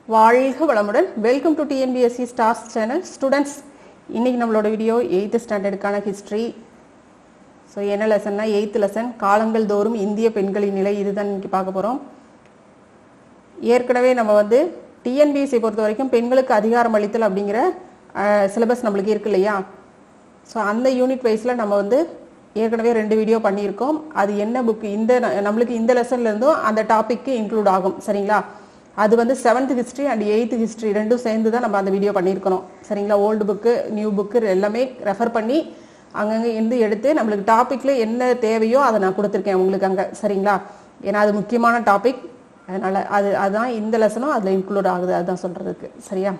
வாழ்க வளமுடன் welcome to TNPSC stars channel students இன்னைக்கு நம்மளோட வீடியோ எயித்து ஸ்டாண்டர்டுக்கான ஹிஸ்ட்ரி ஸோ என்ன லெசன்னா எயித்து லெசன் காலங்கள் தோறும் இந்திய பெண்களின் நிலை இதுதான் இன்னைக்கு பார்க்க போகிறோம் ஏற்கனவே நம்ம வந்து டிஎன்பிஎஸ்சி பொறுத்த வரைக்கும் பெண்களுக்கு அதிகாரம் அளித்தல் அப்படிங்கிற சிலபஸ் நம்மளுக்கு இருக்கு இல்லையா ஸோ அந்த யூனிட் வைஸில் நம்ம வந்து ஏற்கனவே ரெண்டு வீடியோ பண்ணியிருக்கோம் அது என்ன புக் இந்த நம்மளுக்கு இந்த லெசன்ல இருந்தும் அந்த டாபிக்கு இன்க்ளூட் ஆகும் சரிங்களா அது வந்து seventh history and eight history ரெண்டும் சேர்ந்து தான் நம்ம அந்த வீடியோ பண்ணியிருக்கிறோம் சரிங்களா ஓல்டு புக்கு நியூ புக்கு எல்லாமே ரெஃபர் பண்ணி அங்கங்கே இருந்து எடுத்து நம்மளுக்கு டாப்பிக்கில் என்ன தேவையோ அதை நான் கொடுத்துருக்கேன் உங்களுக்கு அங்கே சரிங்களா ஏன்னா அது முக்கியமான டாபிக் அதனால் அது அதுதான் இந்த லெசனும் அதில் இன்க்ளூட் ஆகுது அதுதான் சொல்கிறதுக்கு சரியா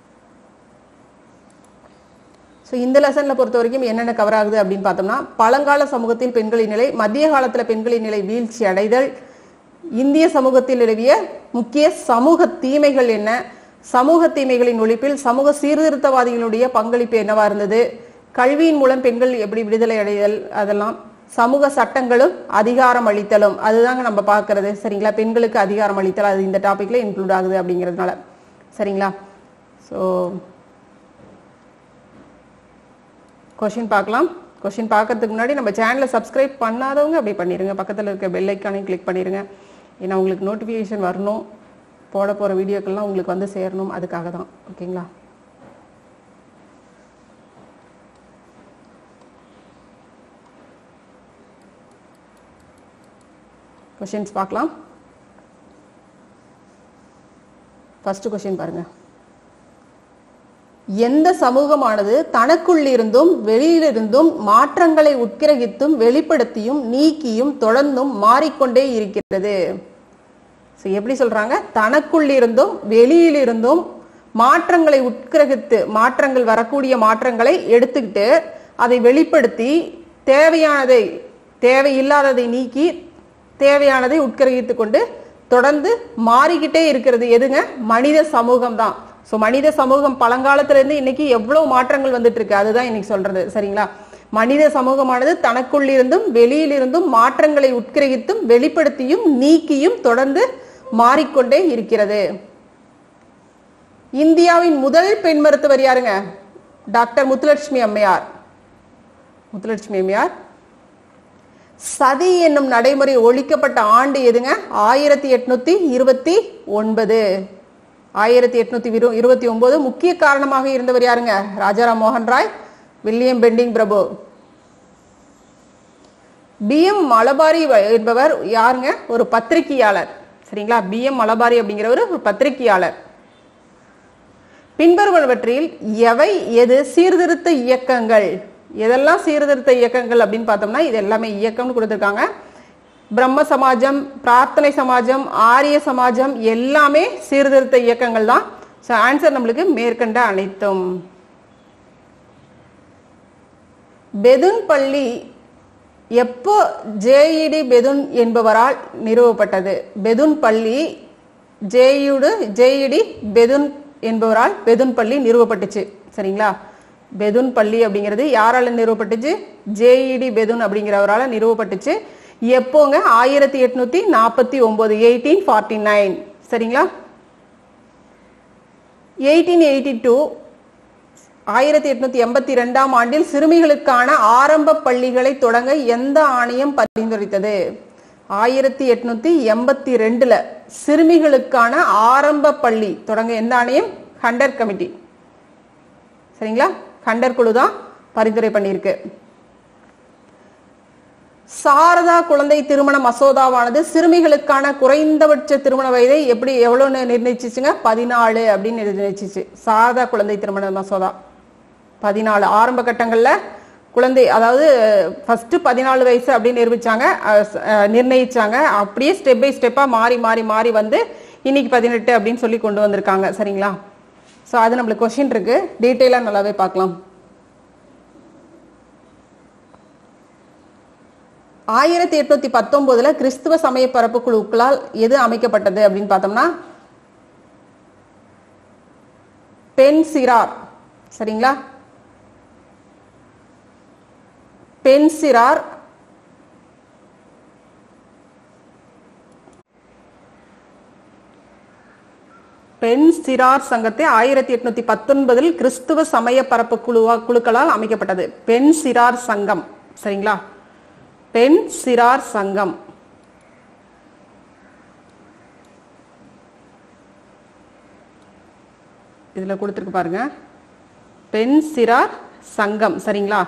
ஸோ இந்த லெசனில் பொறுத்த வரைக்கும் என்னென்ன கவர் ஆகுது அப்படின்னு பார்த்தோம்னா பழங்கால சமூகத்தில் பெண்களின் நிலை மத்திய காலத்தில் பெண்களின் நிலை வீழ்ச்சி அடைதல் இந்திய சமூகத்தில் நிலவிய முக்கிய சமூக தீமைகள் என்ன சமூக தீமைகளின் ஒழிப்பில் சமூக சீர்திருத்தவாதிகளுடைய பங்களிப்பு என்னவா இருந்தது கல்வியின் மூலம் பெண்கள் எப்படி விடுதலை அடைதல் அதெல்லாம் சமூக சட்டங்களும் அதிகாரம் அளித்தலும் அதுதாங்க நம்ம பார்க்கறது சரிங்களா பெண்களுக்கு அதிகாரம் அளித்தல் அது இந்த டாபிக்ல இன்க்ளூட் ஆகுது அப்படிங்கிறதுனால சரிங்களா ஸோ கொஷின் பார்க்கலாம் கொஷின் பார்க்கறதுக்கு முன்னாடி நம்ம சேனலை சப்ஸ்கிரைப் பண்ணாதவங்க அப்படி பண்ணிடுங்க பக்கத்தில் இருக்க பெல் ஐக்கானையும் கிளிக் பண்ணிடுங்க ஏன்னா உங்களுக்கு நோட்டிஃபிகேஷன் வரணும் போட போகிற வீடியோக்கள்லாம் உங்களுக்கு வந்து சேரணும் அதுக்காக தான் ஓகேங்களா கொஷின்ஸ் பார்க்கலாம் ஃபர்ஸ்ட் கொஷின் பாருங்க எந்த சமூகமானது தனக்குள்ளிருந்தும் வெளியிலிருந்தும் மாற்றங்களை உட்கிரகித்தும் வெளிப்படுத்தியும் நீக்கியும் தொடர்ந்தும் மாறிக்கொண்டே இருக்கிறது ஸோ எப்படி சொல்றாங்க தனக்குள்ளிருந்தும் வெளியிலிருந்தும் மாற்றங்களை உட்கிரகித்து மாற்றங்கள் வரக்கூடிய மாற்றங்களை எடுத்துக்கிட்டு அதை வெளிப்படுத்தி தேவையானதை தேவையில்லாததை நீக்கி தேவையானதை உட்கிரகித்து கொண்டு தொடர்ந்து மாறிக்கிட்டே இருக்கிறது எதுங்க மனித சமூகம் தான் ஸோ மனித சமூகம் பழங்காலத்துல இருந்து இன்னைக்கு எவ்வளவு மாற்றங்கள் வந்துட்டு இருக்கு அதுதான் இன்னைக்கு சொல்றது சரிங்களா மனித சமூகமானது தனக்குள்ளிருந்தும் வெளியிலிருந்தும் மாற்றங்களை உட்கிரகித்தும் வெளிப்படுத்தியும் நீக்கியும் தொடர்ந்து மாறிக்கொண்டே இருக்கிறது இந்தியாவின் முதல் பெண் மருத்துவர் யாருங்க டாக்டர் முத்துலட்சுமி அம்மையார் முத்துலட்சுமி அம்மையார் சதி என்னும் நடைமுறை ஒழிக்கப்பட்ட ஆண்டு எதுங்க ஆயிரத்தி எட்நூத்தி இருபத்தி ஒன்பது ஆயிரத்தி எட்நூத்தி இருபத்தி ஒன்பது முக்கிய காரணமாக இருந்தவர் யாருங்க ராஜாராம் மோகன் ராய் வில்லியம் பெண்டிங் பிரபு பி எம் மலபாரி என்பவர் யாருங்க ஒரு பத்திரிகையாளர் சரிங்களா பி எம் மலபாரி அப்படிங்கிறவர் ஒரு பத்திரிகையாளர் பின்வருவனவற்றில் எவை எது சீர்திருத்த இயக்கங்கள் எதெல்லாம் சீர்திருத்த இயக்கங்கள் அப்படின்னு பார்த்தோம்னா இது எல்லாமே இயக்கம்னு கொடுத்துருக்காங்க பிரம்ம சமாஜம் பிரார்த்தனை சமாஜம் ஆரிய சமாஜம் எல்லாமே சீர்திருத்த இயக்கங்கள் தான் ஸோ ஆன்சர் நம்மளுக்கு மேற்கண்ட அனைத்தும் பெதுன் பள்ளி எப்போ ஜேஇடி பெதுன் என்பவரால் நிறுவப்பட்டது பெதுன் பள்ளி ஜேயுடு ஜேஇடி பெதுன் என்பவரால் பெதுன் பள்ளி நிறுவப்பட்டுச்சு சரிங்களா பெதுன் பள்ளி அப்படிங்கிறது யாரால நிறுவப்பட்டுச்சு ஜேஇடி பெதுன் அப்படிங்கிறவரால நிறுவப்பட்டுச்சு எப்போங்க ஆயிரத்தி எட்நூத்தி நாற்பத்தி ஒன்பது எயிட்டீன் ஃபார்ட்டி நைன் சரிங்களா எயிட்டீன் எயிட்டி டூ ஆயிரத்தி எட்நூத்தி எண்பத்தி ரெண்டாம் ஆண்டில் சிறுமிகளுக்கான ஆரம்ப பள்ளிகளை தொடங்க எந்த ஆணையம் பரிந்துரைத்தது ஆயிரத்தி எட்நூத்தி எண்பத்தி ரெண்டுல சிறுமிகளுக்கான ஆரம்ப பள்ளி தொடங்க எந்த ஆணையம் ஹண்டர் கமிட்டி சரிங்களா ஹண்டர் குழு தான் பரிந்துரை பண்ணியிருக்கு சாரதா குழந்தை திருமண மசோதாவானது சிறுமிகளுக்கான குறைந்தபட்ச திருமண வயதை எப்படி எவ்வளோன்னு நிர்ணயிச்சிச்சுங்க பதினாலு அப்படின்னு நிர்ணயிச்சிச்சு சாரதா குழந்தை திருமண மசோதா பதினாலு ஆரம்ப கட்டங்கள்ல குழந்தை அதாவது ஃபர்ஸ்ட் பதினாலு வயசு அப்படின்னு நிரூபிச்சாங்க நிர்ணயிச்சாங்க அப்படியே ஸ்டெப் பை ஸ்டெப்பா மாறி மாறி மாறி வந்து இன்னைக்கு பதினெட்டு அப்படின்னு சொல்லி கொண்டு வந்திருக்காங்க சரிங்களா ஸோ அது நம்மளுக்கு கொஷின் இருக்கு டீட்டெயிலாக நல்லாவே பார்க்கலாம் ஆயிரத்தி எட்நூத்தி பத்தொன்பதுல கிறிஸ்துவ சமய பரப்பு குழுக்களால் எது அமைக்கப்பட்டது அப்படின்னு பார்த்தோம்னா பெண் சிறார் சரிங்களா பெண் சிறார் பெண் சிறார் சங்கத்தை ஆயிரத்தி எட்நூத்தி பத்தொன்பதில் கிறிஸ்துவ சமய பரப்பு குழுவா குழுக்களால் அமைக்கப்பட்டது பெண் சிறார் சங்கம் சரிங்களா பெண் சிறார் சங்கம் இதுல கொடுத்துருக்கு பாருங்க பெண் சிறார் சங்கம் சரிங்களா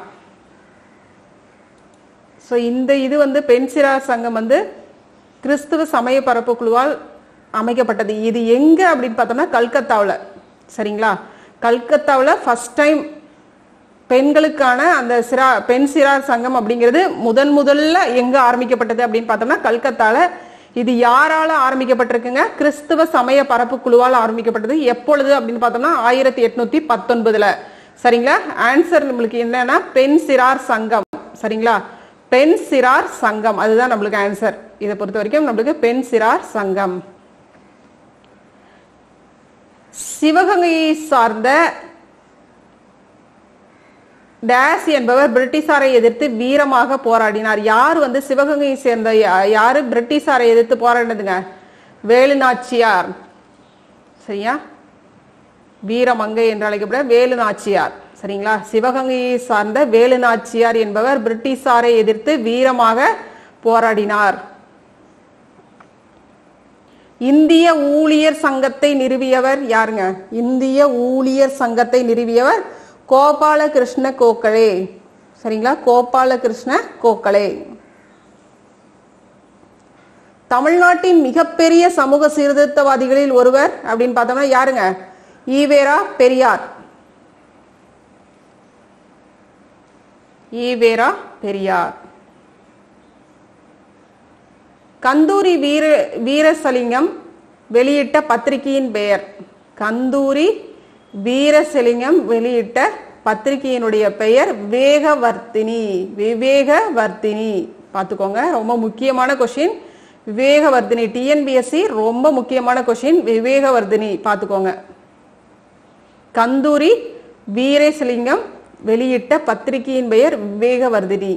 ஸோ இந்த இது வந்து பெண் சிறார் சங்கம் வந்து கிறிஸ்துவ சமய பரப்பு குழுவால் அமைக்கப்பட்டது இது எங்க அப்படின்னு பார்த்தோம்னா கல்கத்தாவில் சரிங்களா கல்கத்தாவில் ஃபர்ஸ்ட் டைம் பெண்களுக்கான அந்த சிரா பெண் சிறார் சங்கம் அப்படிங்கிறது முதன் முதல்ல எங்க ஆரம்பிக்கப்பட்டது அப்படின்னு பார்த்தோம்னா கல்கத்தால இது யாரால ஆரம்பிக்கப்பட்டிருக்குங்க கிறிஸ்துவ சமய பரப்பு குழுவால் ஆரம்பிக்கப்பட்டது எப்பொழுது அப்படின்னு பார்த்தோம்னா ஆயிரத்தி எட்நூத்தி பத்தொன்பதுல சரிங்களா ஆன்சர் நம்மளுக்கு என்னன்னா பெண் சிறார் சங்கம் சரிங்களா பெண் சிறார் சங்கம் அதுதான் நம்மளுக்கு ஆன்சர் இதை பொறுத்த வரைக்கும் நம்மளுக்கு பெண் சிறார் சங்கம் சிவகங்கையை சார்ந்த டேஸ் என்பவர் பிரிட்டிஷாரை எதிர்த்து வீரமாக போராடினார் யார் வந்து சிவகங்கையை சேர்ந்த யா- யாரு பிரிட்டிஷாரை எதிர்த்து போராடினதுங்க வேலுநாச்சியார் சரியா வீரமங்கை என்று அழைக்கப்பட வேலுநாச்சியார் சரிங்களா சிவகங்கையை சார்ந்த வேலுநாச்சியார் என்பவர் பிரிட்டிஷாரை எதிர்த்து வீரமாக போராடினார் இந்திய ஊழியர் சங்கத்தை நிறுவியவர் யாருங்க இந்திய ஊழியர் சங்கத்தை நிறுவியவர் கோபாலகிருஷ்ண கோகலே சரிங்களா கோபாலகிருஷ்ண கோகலே தமிழ்நாட்டின் மிகப்பெரிய சமூக சீர்திருத்தவாதிகளில் ஒருவர் அப்படின்னு பார்த்தோம்னா யாருங்க ஈவேரா பெரியார் ஈவேரா பெரியார் கந்தூரி வீர வீரசலிங்கம் வெளியிட்ட பத்திரிகையின் பெயர் கந்தூரி வீரசலிங்கம் வெளியிட்ட பத்திரிகையினுடைய பெயர் வேகவர்த்தினி விவேகவர்த்தினி பார்த்துக்கோங்க ரொம்ப முக்கியமான கொஷின் விவேகவர்த்தினி டிஎன்பிஎஸ்சி ரொம்ப முக்கியமான கொஷின் விவேகவர்த்தினி பார்த்துக்கோங்க கந்தூரி வீரேசலிங்கம் வெளியிட்ட பத்திரிகையின் பெயர் விவேகவர்தினி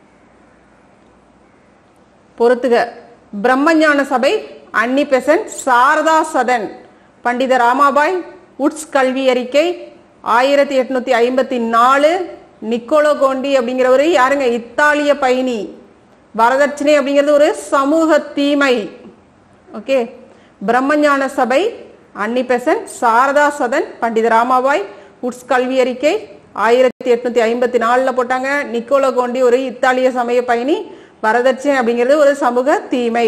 பொறுத்துக பிரம்மஞான சபை Annie Besant Sharada Sadan Pandita Ramabai Wood's கல்வி அறிக்கை ஆயிரத்தி எட்நூத்தி ஐம்பத்தி நாலு நிக்கோலோ கோண்டி அப்படிங்கிறவரு யாருங்க இத்தாலிய பயணி வரதட்சணை அப்படிங்கிறது ஒரு சமூக தீமை ஓகே பிரம்மஞான சபை Annie Besant Sharada Sadan Pandita Ramabai Wood's கல்வி அறிக்கை ஆயிரத்தி எட்நூத்தி ஐம்பத்தி நாலுல போட்டாங்க நிக்கோலோ கோண்டி ஒரு இத்தாலிய சமய பயணி வரதட்சணை அப்படிங்கிறது ஒரு சமூக தீமை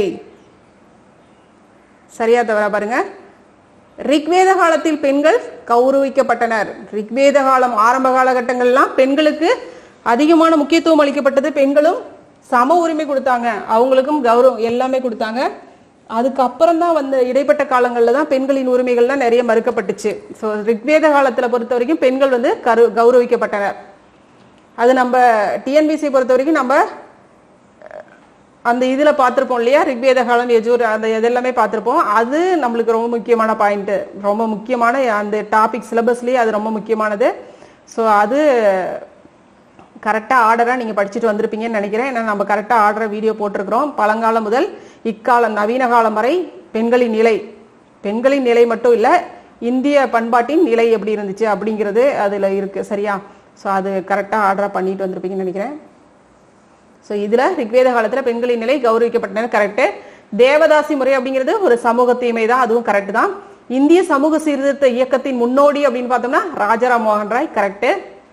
சரியா தவறா பாருங்க ரிக்வேத காலத்தில் பெண்கள் கௌரவிக்கப்பட்டனர் ரிக்வேத காலம் ஆரம்ப காலகட்டங்கள்லாம் பெண்களுக்கு அதிகமான முக்கியத்துவம் அளிக்கப்பட்டது பெண்களும் சம உரிமை கொடுத்தாங்க அவங்களுக்கும் கௌரவம் எல்லாமே கொடுத்தாங்க அதுக்கப்புறம் தான் வந்த இடைப்பட்ட காலங்களில் தான் பெண்களின் உரிமைகள்லாம் நிறைய மறுக்கப்பட்டுச்சு ஸோ ரிக்வேத காலத்தில் பொறுத்த வரைக்கும் பெண்கள் வந்து கரு கௌரவிக்கப்பட்டனர் அது நம்ம டிஎன்பிசி பொறுத்த வரைக்கும் நம்ம அந்த இதுல பார்த்திருப்போம் இல்லையா ரிக்வேத காலம் யஜூர் அந்த இதெல்லாமே பார்த்திருப்போம் அது நம்மளுக்கு ரொம்ப முக்கியமான பாயிண்ட் ரொம்ப முக்கியமான அந்த டாபிக் சிலபஸ்லயே அது ரொம்ப முக்கியமானது ஸோ அது கரெக்டாக ஆர்டராக நீங்கள் படிச்சுட்டு வந்திருப்பீங்கன்னு நினைக்கிறேன் ஏன்னா நம்ம கரெக்டாக ஆர்டரை வீடியோ போட்டிருக்கிறோம் பழங்காலம் முதல் இக்காலம் நவீன காலம் வரை பெண்களின் நிலை பெண்களின் நிலை மட்டும் இல்லை இந்திய பண்பாட்டின் நிலை எப்படி இருந்துச்சு அப்படிங்கிறது அதில் இருக்கு சரியா ஸோ அது கரெக்டாக ஆர்டராக பண்ணிட்டு வந்திருப்பீங்கன்னு நினைக்கிறேன் ஸோ இதில் ரிக்வேத காலத்தில் பெண்களின் நிலை கௌரவிக்கப்பட்டது கரெக்டு தேவதாசி முறை அப்படிங்கிறது ஒரு சமூக தீமை தான் அதுவும் கரெக்ட் தான் இந்திய சமூக சீர்திருத்த இயக்கத்தின் முன்னோடி அப்படின்னு பார்த்தோம்னா ராஜாராம் மோகன் ராய் கரெக்டு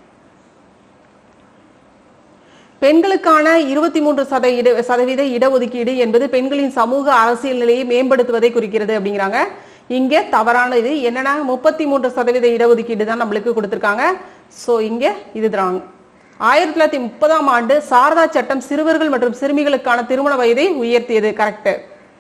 பெண்களுக்கான இருபத்தி மூன்று சதவீத சதவீத இடஒதுக்கீடு என்பது பெண்களின் சமூக அரசியல் நிலையை மேம்படுத்துவதை குறிக்கிறது அப்படிங்கிறாங்க இங்க தவறான இது என்னன்னா முப்பத்தி மூன்று சதவீத இடஒதுக்கீடு தான் நம்மளுக்கு கொடுத்திருக்காங்க ஸோ இங்க இதுதான் ஆயிரத்தி தொள்ளாயிரத்தி முப்பதாம் ஆண்டு சாரதா சட்டம் சிறுவர்கள் மற்றும் சிறுமிகளுக்கான திருமண வயதை உயர்த்தியது கரெக்ட்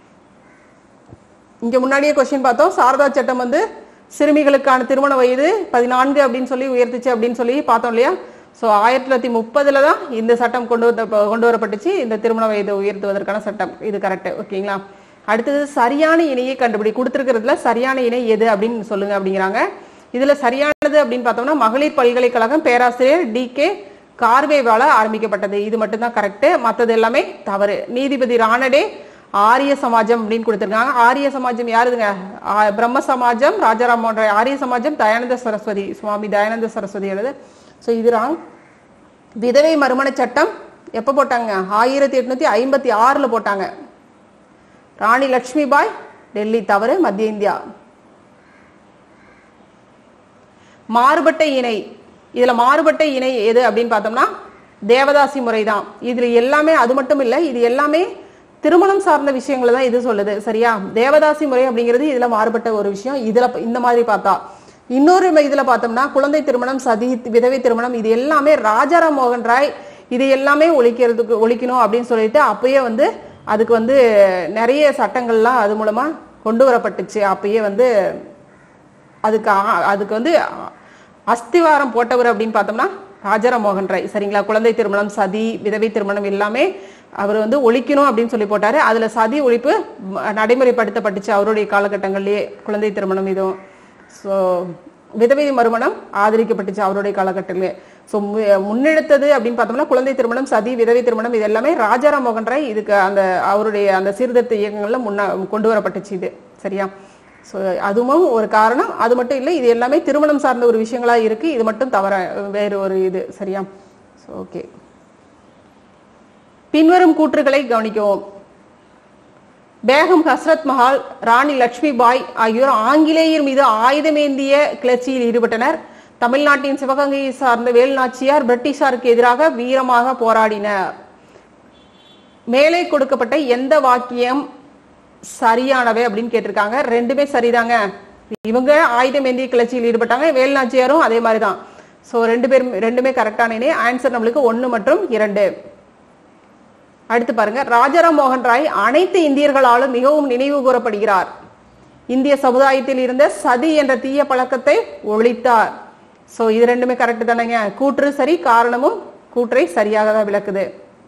இங்க முன்னாடியே கொஸ்டின் பார்த்தோம் சாரதா சட்டம் வந்து சிறுமிகளுக்கான திருமண வயது பதினான்கு அப்படின்னு சொல்லி உயர்த்துச்சு அப்படின்னு சொல்லி பார்த்தோம் இல்லையா ஸோ ஆயிரத்தி தொள்ளாயிரத்தி முப்பதுல தான் இந்த சட்டம் கொண்டு வந்த கொண்டு வரப்பட்டுச்சு இந்த திருமண வயதை உயர்த்துவதற்கான சட்டம் இது கரெக்ட் ஓகேங்களா அடுத்தது சரியான இணையை கண்டுபிடி கொடுத்துருக்கிறதுல சரியான இணை எது அப்படின்னு சொல்லுங்க அப்படிங்கிறாங்க இதுல சரியானது அப்படின்னு பார்த்தோம்னா மகளிர் பல்கலைக்கழகம் பேராசிரியர் டி கே கார்வேவால ஆரம்பிக்கப்பட்டது இது மட்டும்தான் கரெக்ட் மற்றது எல்லாமே தவறு நீதிபதி ராணடே ஆரிய சமாஜம் அப்படின்னு கொடுத்துருக்காங்க ஆரிய சமாஜம் யாருதுங்க ஆ, பிரம்ம சமாஜம் ராஜாராம் மோகன் ராய் ஆரிய சமாஜம் தயானந்த சரஸ்வதி சுவாமி தயானந்த சரஸ்வதி எழுது ஸோ இது ராங் விதவை மறுமண சட்டம் எப்போ போட்டாங்க ஆயிரத்தி எட்நூத்தி ஐம்பத்தி ஆறுல போட்டாங்க ராணி லக்ஷ்மிபாய் டெல்லி தவறு மத்திய இந்தியா மாறுபட்ட இணை இதுல மாறுபட்ட இணை எது அப்படின்னு பார்த்தோம்னா தேவதாசி முறை தான் இதுல எல்லாமே அது மட்டும் இல்ல இது எல்லாமே திருமணம் சார்ந்த விஷயங்களை தான் இது சொல்லுது சரியா தேவதாசி முறை அப்படிங்கிறது இதுல மாறுபட்ட ஒரு விஷயம் இதுல இந்த மாதிரி பார்த்தா இன்னொரு இதுல பார்த்தோம்னா குழந்தை திருமணம் சதி விதவை திருமணம் இது எல்லாமே ராஜாராம் மோகன் ராய் இது எல்லாமே ஒழிக்கிறதுக்கு ஒழிக்கணும் அப்படின்னு சொல்லிட்டு அப்பயே வந்து அதுக்கு வந்து நிறைய சட்டங்கள்லாம் அது மூலமா கொண்டு வரப்பட்டுச்சு அப்பயே வந்து அதுக்கு ஆ- அதுக்கு வந்து அஸ்திவாரம் போட்டவர் அப்படின்னு பார்த்தோம்னா ராஜாராம் மோகன் ராய் சரிங்களா குழந்தை திருமணம் சதி விதவை திருமணம் எல்லாமே அவர் வந்து ஒழிக்கணும் அப்படின்னு சொல்லி போட்டாரு அதுல சதி ஒழிப்பு ம, நடைமுறைப்படுத்தப்பட்டுச்சு அவருடைய காலகட்டங்கள்லயே குழந்தை திருமணம் இதுவும் ஸோ விதவை மறுமணம் ஆதரிக்கப்பட்டுச்சு அவருடைய காலகட்டத்திலே ஸோ முன்னெடுத்தது அப்படின்னு பார்த்தோம்னா குழந்தை திருமணம் சதி விதவை திருமணம் இது எல்லாமே ராஜாராம் மோகன் ராய் இதுக்கு அந்த அவருடைய அந்த சீர்திருத்த இயக்கங்கள்ல முன்ன கொண்டு வரப்பட்டுச்சு இது சரியா ஸோ அதுவும் ஒரு காரணம் அது மட்டும் இல்லை இது எல்லாமே திருமணம் சார்ந்த ஒரு விஷயங்களா இருக்கு இது மட்டும் தவற வேறு ஒரு இது சரியா ஸோ ஓகே பின்வரும் கூற்றுகளை கவனிக்கவும் பேகம் ஹஸ்ரத் மஹால் ராணி லட்சுமி பாய் ஆகியோர் ஆங்கிலேயர் மீது ஆயுதமேந்திய கிளர்ச்சியில் ஈடுபட்டனர் தமிழ்நாட்டின் சிவகங்கையை சார்ந்த வேலுநாச்சியார் பிரிட்டிஷாருக்கு எதிராக வீரமாக போராடினர் மேலே கொடுக்கப்பட்ட எந்த வாக்கியம் சரியானவை அப்படின்னு கேட்டிருக்காங்க ரெண்டுமே சரிதாங்க இவங்க ஆயுதம் ஏந்திய கிளர்ச்சியில் ஈடுபட்டாங்க வேலுநாச்சியாரும் அதே மாதிரி தான் ஸோ ரெண்டு பேரும் ரெண்டுமே கரெக்டான இணை ஆன்சர் நம்மளுக்கு ஒன்று மற்றும் இரண்டு அடுத்து பாருங்க ராஜாராம் மோகன் ராய் அனைத்து இந்தியர்களாலும் மிகவும் நினைவு கூறப்படுகிறார் இந்திய சமுதாயத்தில் இருந்த சதி என்ற தீய பழக்கத்தை ஒழித்தார் சோ இது ரெண்டுமே கரெக்ட் தானேங்க கூற்று சரி காரணமும் கூற்றை சரியாக தான் விளக்குது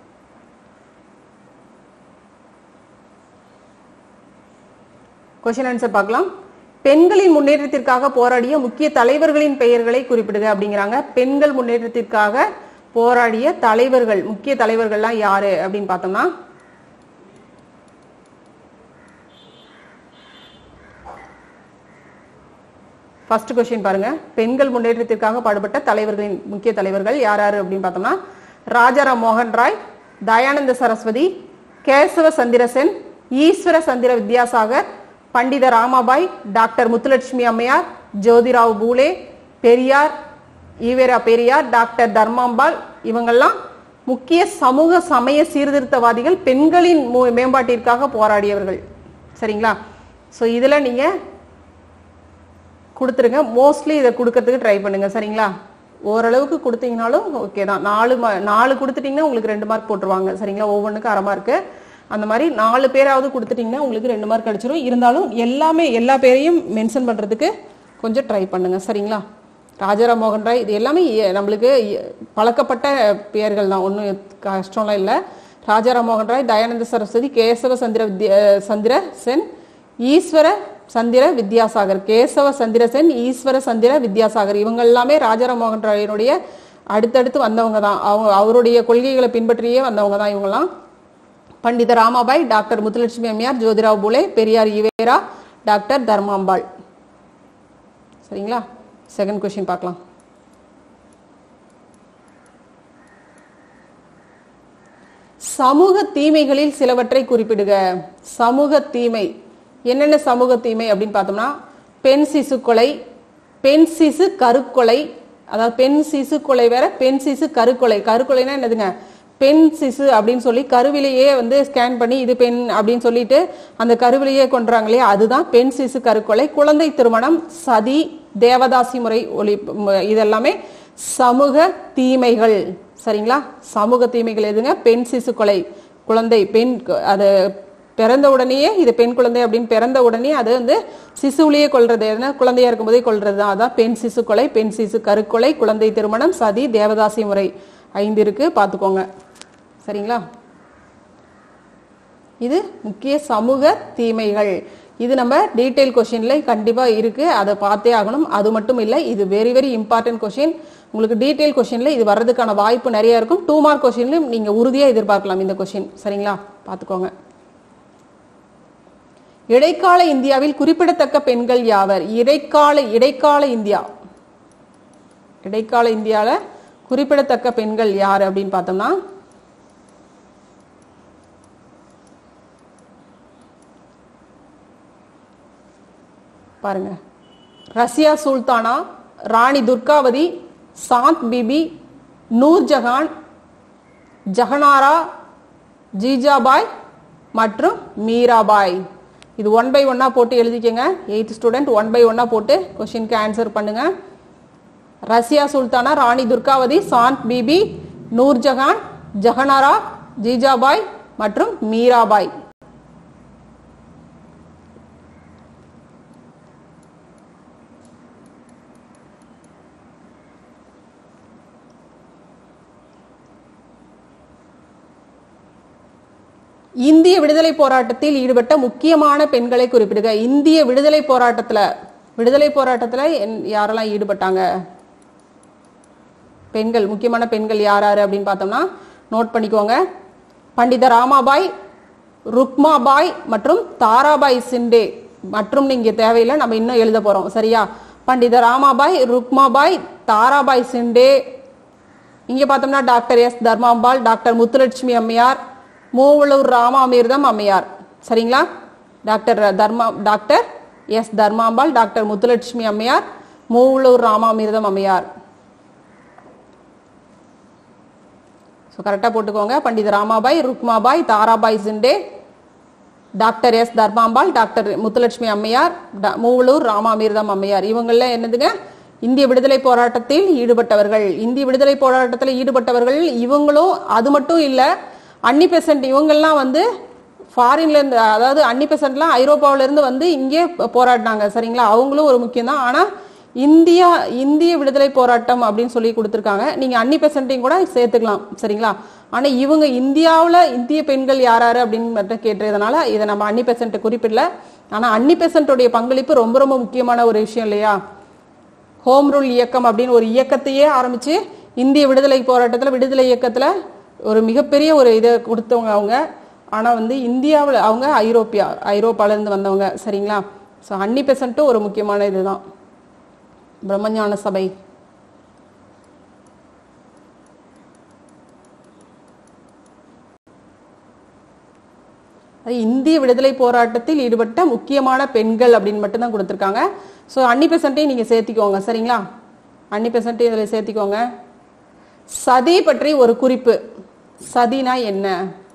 கொஸ்டின் ஆன்சர் பார்க்கலாம் பெண்களின் முன்னேற்றத்திற்காக போராடிய முக்கிய தலைவர்களின் பெயர்களை குறிப்பிடுக அப்படிங்கிறாங்க பெண்கள் முன்னேற்றத்திற்காக போராடிய தலைவர்கள் முக்கிய தலைவர்கள்லாம் யாரு அப்படின்னு பார்த்தோம்னா ஃபர்ஸ்ட் கொஸ்டின் பாருங்க பெண்கள் முன்னேற்றத்திற்காக பாடுபட்ட தலைவர்களின் முக்கிய தலைவர்கள் யார் யாரு அப்படின்னு பார்த்தோம்னா ராஜாராம் மோகன் ராய் தயானந்த சரஸ்வதி கேசவ சந்திரசென் ஈஸ்வர சந்திர வித்யாசாகர் பண்டித ராமாபாய் டாக்டர் முத்துலட்சுமி அம்மையார் ஜோதிராவ் பூலே பெரியார் ஈவேரா பெரியார் டாக்டர் தர்மாம்பாள் இவங்கெல்லாம் முக்கிய சமூக சமய சீர்திருத்தவாதிகள் பெண்களின் மு- மேம்பாட்டிற்காக போராடியவர்கள் சரிங்களா ஸோ இதில் நீங்கள் கொடுத்துருங்க மோஸ்ட்லி இதை கொடுக்கறதுக்கு ட்ரை பண்ணுங்க சரிங்களா ஓரளவுக்கு கொடுத்தீங்கனாலும் ஓகே தான் நாலு மா- நாலு கொடுத்துட்டீங்கன்னா உங்களுக்கு ரெண்டு மார்க் போட்டுருவாங்க சரிங்களா ஒவ்வொன்றுக்கும் அரை மார்க்கு அந்த மாதிரி நாலு பேராவது கொடுத்துட்டீங்கன்னா உங்களுக்கு ரெண்டு மார்க் கிடைச்சிரும் இருந்தாலும் எல்லாமே எல்லா பேரையும் மென்ஷன் பண்ணுறதுக்கு கொஞ்சம் ட்ரை பண்ணுங்க சரிங்களா ராஜாராம் மோகன் ராய் இது எல்லாமே எ- நம்மளுக்கு எ- பழக்கப்பட்ட பெயர்கள் தான் ஒன்றும் கஷ்டம்லாம் இல்லை ராஜாராம் மோகன் ராய் தயானந்த சரஸ்வதி கேசவ சந்திர வித்யா சந்திர சென் ஈஸ்வர சந்திர வித்யாசாகர் கேசவ சந்திரசென் ஈஸ்வர சந்திர வித்யாசாகர் இவங்க எல்லாமே ராஜாராம் மோகன் ராயனுடைய அடுத்தடுத்து வந்தவங்க தான் அவங்க அவருடைய கொள்கைகளை பின்பற்றியே வந்தவங்க தான் இவங்கெல்லாம் பண்டித ராமாபாய் டாக்டர் முத்துலட்சுமி அம்மையார் ஜோதிராவ் பூலே பெரியார் ஈவேரா டாக்டர் தர்மாம்பாள் சரிங்களா செகண்ட் கொஸ்டின் பார்க்கலாம் சமூக தீமைகளில் சிலவற்றை குறிப்பிடுக சமூக தீமை என்னென்ன சமூக தீமை அப்படின்னு பார்த்தோம்னா பெண் சிசு கொலை பெண் சிசு கருக்கொலை அதாவது பெண் சிசு கொலை வேற பெண் சிசு கருக்கொலை கருக்கொலைனா என்னதுங்க பெண் சிசு அப்படின்னு சொல்லி கருவிலேயே வந்து ஸ்கேன் பண்ணி இது பெண் அப்படின்னு சொல்லிட்டு அந்த கருவிலேயே கொன்றாங்களே அதுதான் பெண் சிசு கருக்கொலை குழந்தை திருமணம் சதி தேவதாசி முறை ஒளி ம- இதெல்லாமே சமூக தீமைகள் சரிங்களா சமூக தீமைகள் எதுங்க பெண் சிசு கொலை குழந்தை பெண் கு- அது பிறந்த உடனேயே இது பெண் குழந்தை அப்படின்னு பிறந்த உடனே அது வந்து சிசுவிலேயே கொல்றது என்ன குழந்தையா இருக்கும்போதே கொல்றது தான் அதான் பெண் சிசு கொலை பெண் சிசு கருக்கொலை குழந்தை திருமணம் சதி தேவதாசி முறை ஐந்து இருக்கு பார்த்துக்கோங்க சரிங்களா இது முக்கிய சமூக தீமைகள் இது நம்ம டீடைல் கொஷின்ல கண்டிப்பா இருக்கு அதை பார்த்தே ஆகணும் அது மட்டும் இல்லை இது வெரி வெரி இம்பார்ட்டன்ட் கொஷின் உங்களுக்கு டீடைல் கொஷின்ல இது வர்றதுக்கான வாய்ப்பு நிறைய இருக்கும் டூ மார்க் கொஷின்லையும் நீங்க உறுதியா எதிர்பார்க்கலாம் இந்த கொஷின் சரிங்களா பார்த்துக்கோங்க இடைக்கால இந்தியாவில் குறிப்பிடத்தக்க பெண்கள் யாவர் இடைக்கால இடைக்கால இந்தியா இடைக்கால இந்தியால குறிப்பிடத்தக்க பெண்கள் யார் அப்படின்னு பார்த்தோம்னா பாருங்க ரஷ்யா சுல்தானா ராணி துர்காவதி சாந்த் பிபி நூர்ஜஹான் ஜஹனாரா ஜீஜாபாய் மற்றும் மீராபாய் இது ஒன் பை ஒன்னா போட்டு எழுதிக்கங்க எயித் ஸ்டூடெண்ட் ஒன் பை ஒன்னா போட்டு கொஸ்டினுக்கு ஆன்சர் பண்ணுங்க ரஷ்யா சுல்தானா ராணி துர்காவதி சாந்த் பிபி நூர்ஜஹான் ஜஹனாரா ஜீஜாபாய் மற்றும் மீராபாய் இந்திய விடுதலை போராட்டத்தில் ஈடுபட்ட முக்கியமான பெண்களை குறிப்பிடுக இந்திய விடுதலை போராட்டத்துல விடுதலை போராட்டத்துல என்- யாரெல்லாம் ஈடுபட்டாங்க பெண்கள் முக்கியமான பெண்கள் யார் யாரு அப்படின்னு பார்த்தோம்னா நோட் பண்ணிக்கோங்க பண்டித ராமாபாய் ருக்மாபாய் மற்றும் தாராபாய் சிண்டே மற்றும் நீங்க தேவையில்லை நம்ம இன்னும் எழுத போறோம் சரியா பண்டித ராமாபாய் ருக்மாபாய் தாராபாய் சிண்டே இங்க பார்த்தோம்னா doctor S Dharmambal doctor Muthulakshmi அம்மையார் மூவலூர் ராமாமிர்தம் அம்மையார் சரிங்களா doctor Dharma doctor S Dharmambal doctor Muthulakshmi அம்மையார் மூவலூர் ராமாமிர்தம் அம்மையார் ஸோ கரெக்டாக போட்டுக்கோங்க Pandita Ramabai Rukhmabai Tarabai Shinde doctor S Dharmambal doctor Muthulakshmi அம்மையார் ட- மூவலூர் ராமாமிர்தம் அம்மையார் இவங்கள என்னதுங்க இந்திய விடுதலை போராட்டத்தில் ஈடுபட்டவர்கள் இந்திய விடுதலை போராட்டத்தில் ஈடுபட்டவர்கள் இவங்களும் அது மட்டும் இல்ல அன்னி பெசன்ட் இவங்கெல்லாம் வந்து ஃபாரின்ல இருந்து அதாவது அன்னி பெசன்ட்லாம் ஐரோப்பாவில இருந்து வந்து இங்கே போராடினாங்க சரிங்களா அவங்களும் ஒரு முக்கியம் தான் ஆனா இந்தியா இந்திய விடுதலை போராட்டம் அப்படின்னு சொல்லி கொடுத்துருக்காங்க நீங்க அன்னி பெசன்ட்டையும் கூட சேர்த்துக்கலாம் சரிங்களா ஆனா இவங்க இந்தியாவுல இந்திய பெண்கள் யார் யாரு அப்படின்னு மட்டும் கேட்டதுனால இதை நம்ம அன்னி பெசன்ட் குறிப்பிடல ஆனா அன்னி பெசன்ட்டுடைய பங்களிப்பு ரொம்ப ரொம்ப முக்கியமான ஒரு விஷயம் இல்லையா ஹோம் ரூல் இயக்கம் அப்படின்னு ஒரு இயக்கத்தையே ஆரம்பிச்சு இந்திய விடுதலை போராட்டத்துல விடுதலை இயக்கத்துல ஒரு மிகப்பெரிய ஒரு இதை கொடுத்தவங்க அவங்க ஆனா வந்து இந்தியாவில் அவங்க ஐரோப்பியா ஐரோப்பால இருந்து வந்தவங்க சரிங்களா ஸோ அன்னி பெசன்ட்டும் ஒரு முக்கியமான இதுதான் பிரம்மஞான சபை அது இந்திய விடுதலை போராட்டத்தில் ஈடுபட்ட முக்கியமான பெண்கள் அப்படின்னு மட்டும்தான் கொடுத்துருக்காங்க ஸோ அன்னி பெசன்ட்டையும் நீங்கள் சேர்த்திக்கோங்க சரிங்களா அன்னி பெசன்ட்டையும் இதில் சேர்த்திக்கோங்க சதி பற்றி ஒரு குறிப்பு சதினா என்ன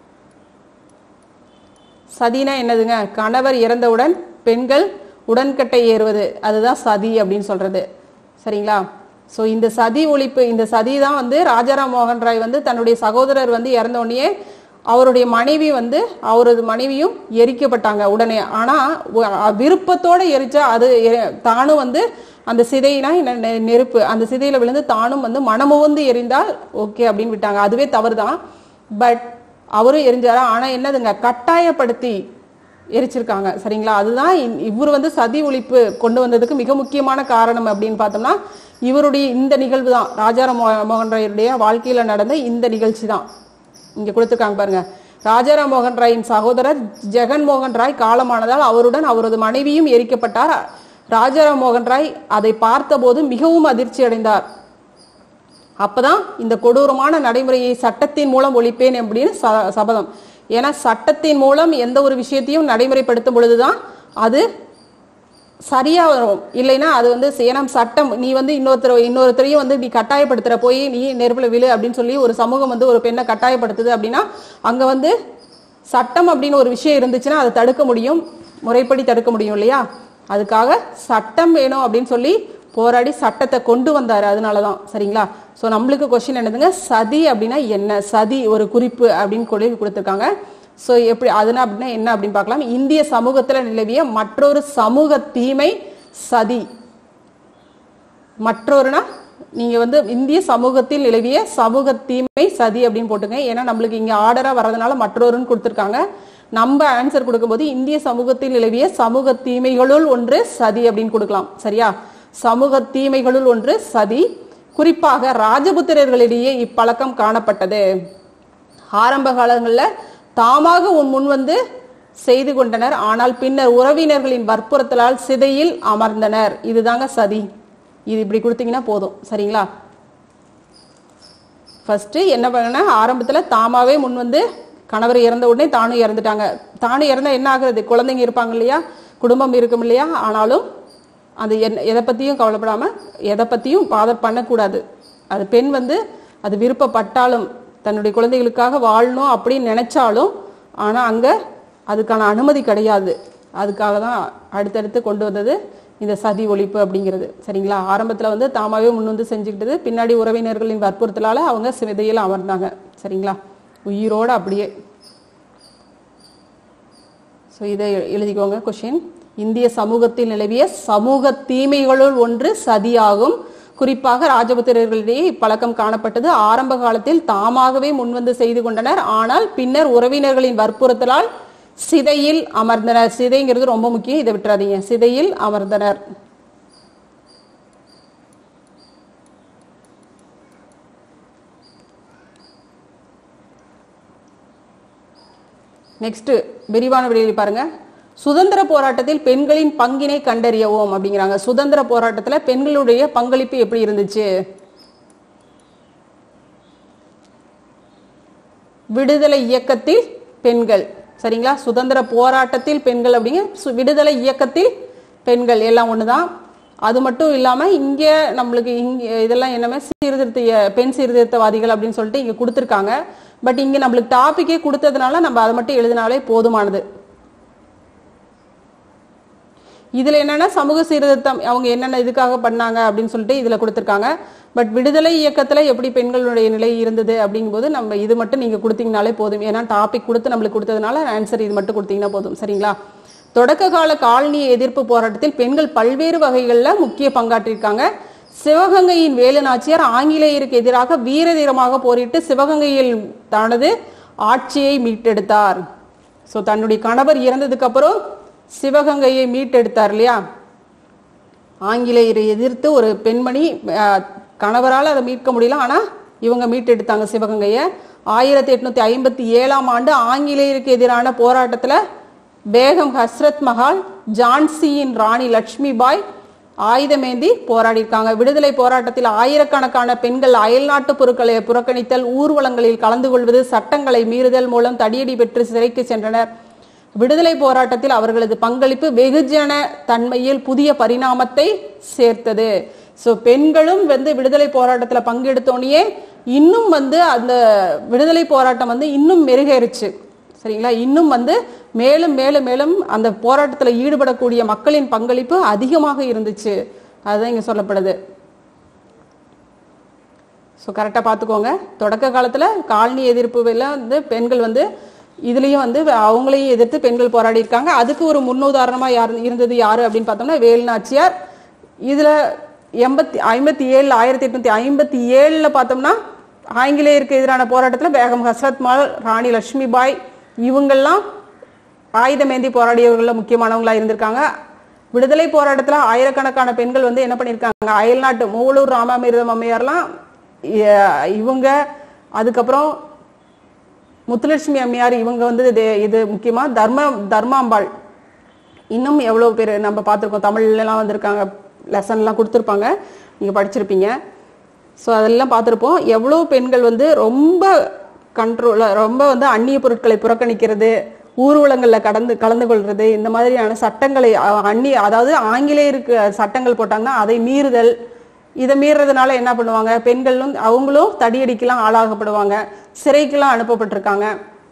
சதினா என்னதுங்க கணவர் இறந்தவுடன் பெண்கள் உடன்கட்டை ஏறுவது அதுதான் சதி அப்படின்னு சொல்றது சரிங்களா ஸோ இந்த சதி ஒழிப்பு இந்த சதி தான் வந்து ராஜாராம் மோகன் ராய் வந்து தன்னுடைய சகோதரர் வந்து இறந்த உடனே அவருடைய மனைவி வந்து அவரது மனைவியும் எரிக்கப்பட்டாங்க உடனே ஆனா ஒ- விருப்பத்தோட எரிச்சா அது எ- தானும் வந்து அந்த சிதையினா என்ன நெ- நெருப்பு அந்த சிதையில விழுந்து தானும் வந்து மனமுவந்து எரிந்தால் ஓகே அப்படின்னு விட்டாங்க அதுவே தவறுதான் பட் அவரும் எரிஞ்சாரா ஆனா என்னதுங்க கட்டாயப்படுத்தி எரிச்சிருக்காங்க சரிங்களா அதுதான் இ- இவர் வந்து சதி ஒழிப்பு கொண்டு வந்ததுக்கு மிக முக்கியமான காரணம் அப்படின்னு பார்த்தோம்னா இவருடைய இந்த நிகழ்வு தான் ராஜாராம் மோ- மோகன் ராயருடைய வாழ்க்கையில நடந்த இந்த நிகழ்ச்சி தான் இங்க கொடுத்துருக்காங்க பாருங்க ராஜாராம் மோகன் ராயின் சகோதரர் ஜெகன் மோகன் ராய் காலமானதால் அவருடன் அவரது மனைவியும் எரிக்கப்பட்டார் ராஜாராம் மோகன் ராய் அதை பார்த்தபோது மிகவும் அதிர்ச்சி அடைந்தார் அப்பதான் இந்த கொடூரமான நடைமுறையை சட்டத்தின் மூலம் ஒழிப்பேன் அப்படின்னு ச- சபதம் ஏன்னா சட்டத்தின் மூலம் எந்த ஒரு விஷயத்தையும் நடைமுறைப்படுத்தும் பொழுதுதான் அது சரியா வரும் இல்லைன்னா அது வந்து ஏன்னா சட்டம் நீ வந்து இன்னொருத்தர் இன்னொருத்தரையும் வந்து நீ கட்டாயப்படுத்துற போய் நீ நெருப்புல விழு அப்படின்னு சொல்லி ஒரு சமூகம் வந்து ஒரு பெண்ணை கட்டாயப்படுத்துது அப்படின்னா அங்க வந்து சட்டம் அப்படின்னு ஒரு விஷயம் இருந்துச்சுன்னா அதை தடுக்க முடியும் முறைப்படி தடுக்க முடியும் இல்லையா அதுக்காக சட்டம் வேணும் அப்படின்னு சொல்லி போராடி சட்டத்தை கொண்டு வந்தாரு அதனாலதான் சரிங்களா சோ நம்மளுக்கு கொஸ்டின் என்னதுங்க சதி அப்படின்னா என்ன சதி ஒரு குறிப்பு அப்படின்னு சொல்லி கொடுத்துருக்காங்க சோ எப்படி அதுனா அப்படின்னா என்ன அப்படின்னு பார்க்கலாம் இந்திய சமூகத்துல நிலவிய மற்றொரு சமூக தீமை சதி மற்றொருனா நீங்க வந்து இந்திய சமூகத்தில் நிலவிய சமூக தீமை சதி அப்படின்னு போட்டுங்க ஏன்னா நம்மளுக்கு இங்க ஆர்டரா வர்றதுனால மற்றொருன்னு கொடுத்துருக்காங்க நம்ம ஆன்சர் கொடுக்கும்போது இந்திய சமூகத்தில் நிலவிய சமூக தீமைகளுள் ஒன்று சதி அப்படின்னு கொடுக்கலாம் சரியா சமூக தீமைகளுள் ஒன்று சதி குறிப்பாக ராஜபுத்திரர்களிடையே இப்பழக்கம் காணப்பட்டது ஆரம்ப காலங்கள்ல தாமாக உன் முன் வந்து செய்து கொண்டனர் ஆனால் பின்னர் உறவினர்களின் வற்புறுத்தலால் சிதையில் அமர்ந்தனர் இதுதாங்க சதி இது இப்படி கொடுத்தீங்கன்னா போதும் சரிங்களா ஃபர்ஸ்ட் என்ன பண்ண ஆரம்பத்துல தாமாவே முன் வந்து கணவர் இறந்த உடனே தானும் இறந்துட்டாங்க தானும் இறந்தா என்ன ஆகுறது குழந்தைங்க இருப்பாங்க இல்லையா குடும்பம் இருக்கும் இல்லையா ஆனாலும் அது என்ன எதை பத்தியும் கவலைப்படாம எதை பத்தியும் பாதர் பண்ணக்கூடாது அது பெண் வந்து அது விருப்பப்பட்டாலும் தன்னுடைய குழந்தைகளுக்காக வாழணும் அப்படின்னு நினைச்சாலும் ஆனா அங்க அதுக்கான அனுமதி கிடையாது அதுக்காக தான் அடுத்தடுத்து கொண்டு வந்தது இந்த சதி ஒழிப்பு அப்படிங்கிறது சரிங்களா ஆரம்பத்துல வந்து தாமாவே முன் வந்து செஞ்சுக்கிட்டது பின்னாடி உறவினர்களின் வற்புறுத்தலால அவங்க சிதையில் அமர்ந்தாங்க சரிங்களா உயிரோட அப்படியே ஸோ இதை எழுதிக்கோங்க கொஷின் இந்திய சமூகத்தில் நிலவிய சமூக தீமைகளுள் ஒன்று சதியாகும் குறிப்பாக ராஜபுத்திரர்களிடையே இப்பழக்கம் காணப்பட்டது ஆரம்ப காலத்தில் தாமாகவே முன்வந்து செய்து கொண்டனர் ஆனால் பின்னர் உறவினர்களின் வற்புறுத்தலால் சிதையில் அமர்ந்தனர் சிதைங்கிறது ரொம்ப முக்கியம் இதை விட்டுறாதீங்க சிதையில் அமர்ந்தனர் நெக்ஸ்ட் விரிவான விடையில் பாருங்க சுதந்திர போராட்டத்தில் பெண்களின் பங்கினை கண்டறியவும் அப்படிங்கிறாங்க சுதந்திர போராட்டத்துல பெண்களுடைய பங்களிப்பு எப்படி இருந்துச்சு விடுதலை இயக்கத்தில் பெண்கள் சரிங்களா சுதந்திர போராட்டத்தில் பெண்கள் அப்படிங்க சு- விடுதலை இயக்கத்தில் பெண்கள் எல்லாம் ஒண்ணுதான் அது மட்டும் இல்லாம இங்க நம்மளுக்கு இங்க இதெல்லாம் என்னமே சீர்திருத்த பெண் சீர்திருத்தவாதிகள் அப்படின்னு சொல்லிட்டு இங்க கொடுத்துருக்காங்க பட் இங்க நம்மளுக்கு டாபிக்கே கொடுத்ததுனால நம்ம அதை மட்டும் எழுதினாலே போதுமானது இதுல என்னன்னா சமூக சீர்திருத்தம் அவங்க என்னென்ன இதுக்காக பண்ணாங்க அப்படின்னு சொல்லிட்டு இதுல கொடுத்திருக்காங்க பட் விடுதலை இயக்கத்துல எப்படி பெண்களுடைய நிலை இருந்தது அப்படிங்கும்போது நம்ம இது மட்டும் நீங்க கொடுத்தீங்கனாலே போதும் ஏன்னா டாபிக் கொடுத்து நம்மளுக்கு கொடுத்ததுனால ஆன்சர் இது மட்டும் கொடுத்தீங்கன்னா போதும் சரிங்களா தொடக்க கால காலனி எதிர்ப்பு போராட்டத்தில் பெண்கள் பல்வேறு வகைகள்ல முக்கிய பங்காற்றிருக்காங்க சிவகங்கையின் வேலு நாச்சியார் ஆங்கிலேயருக்கு எதிராக வீர தீரமாக போரிட்டு சிவகங்கையில் தனது ஆட்சியை மீட்டெடுத்தார் ஸோ தன்னுடைய கணவர் இறந்ததுக்கு அப்புறம் சிவகங்கையை மீட்டெடுத்தார் இல்லையா ஆங்கிலேயரை எதிர்த்து ஒரு பெண்மணி அஹ், கணவரால் அதை மீட்க முடியல ஆனா இவங்க மீட்டெடுத்தாங்க சிவகங்கையை ஆயிரத்தி எட்நூத்தி ஐம்பத்தி ஏழாம் ஆண்டு ஆங்கிலேயருக்கு எதிரான போராட்டத்துல பேகம் ஹஸ்ரத் மஹால் ஜான்சியின் ராணி லட்சுமி பாய் ஆயுதமேந்தி போராடியிருக்காங்க விடுதலை போராட்டத்தில் ஆயிரக்கணக்கான பெண்கள் அயல்நாட்டு பொருட்களை புறக்கணித்தல் ஊர்வலங்களில் கலந்து கொள்வது சட்டங்களை மீறுதல் மூலம் தடியடி பெற்று சிறைக்கு சென்றனர் விடுதலை போராட்டத்தில் அவர்களது பங்களிப்பு வெகுஜன தன்மையில் புதிய பரிணாமத்தை சேர்த்தது சோ பெண்களும் வந்து விடுதலை போராட்டத்துல பங்கெடுத்தோடனே இன்னும் வந்து அந்த விடுதலை போராட்டம் வந்து இன்னும் மெருகேறுச்சு சரிங்களா இன்னும் வந்து மேலும் மேலும் மேலும் அந்த போராட்டத்துல ஈடுபடக்கூடிய மக்களின் பங்களிப்பு அதிகமாக இருந்துச்சு அதுதான் இங்க சொல்லப்படுது ஸோ கரெக்டாக பார்த்துக்கோங்க தொடக்க காலத்தில் காலனி எதிர்ப்புல வந்து பெண்கள் வந்து இதுலேயும் வந்து அவங்களையும் எதிர்த்து பெண்கள் போராடி இருக்காங்க அதுக்கு ஒரு முன்னுதாரணமாக யார் இருந்தது யாரு அப்படின்னு பார்த்தோம்னா வேலுநாச்சியார் இதில் எண்பத்தி ஐம்பத்தி ஏழு ஆயிரத்தி எட்நூத்தி ஐம்பத்தி ஏழில் பார்த்தோம்னா ஆங்கிலேயருக்கு எதிரான போராட்டத்தில் பேகம் ஹசரத் மால் ராணி லட்சுமி பாய் இவங்கெல்லாம் ஆயுதமேந்தி போராடியவர்கள முக்கியமானவங்களா இருந்திருக்காங்க விடுதலை போராட்டத்துல ஆயிரக்கணக்கான பெண்கள் வந்து என்ன பண்ணிருக்காங்க அயல்நாட்டு மூவலூர் ராமாமிர்தம் அம்மையார்லாம் இ- இவங்க அதுக்கப்புறம் முத்துலட்சுமி அம்மையார் இவங்க வந்து இது இது முக்கியமா தர்ம தர்மாம்பாள் இன்னும் எவ்வளவு பேர் நம்ம பார்த்துருக்கோம் தமிழ்லாம் வந்திருக்காங்க லெசன்லாம் கொடுத்துருப்பாங்க நீங்க படிச்சிருப்பீங்க ஸோ அதெல்லாம் பார்த்துருப்போம் எவ்வளோ பெண்கள் வந்து ரொம்ப கண்ட்ரோல ரொம்ப வந்து அந்நிய பொருட்களை புறக்கணிக்கிறது ஊர்வலங்களில் கடந்து கலந்து கொள்றது இந்த மாதிரியான சட்டங்களை அ- அந்நிய அதாவது ஆங்கிலேயருக்கு சட்டங்கள் போட்டாங்கன்னா அதை மீறுதல் இதை மீறுறதுனால என்ன பண்ணுவாங்க பெண்களும் அவங்களும் தடியடிக்கெல்லாம் ஆளாகப்படுவாங்க சிறைக்கெல்லாம் அனுப்பப்பட்டிருக்காங்க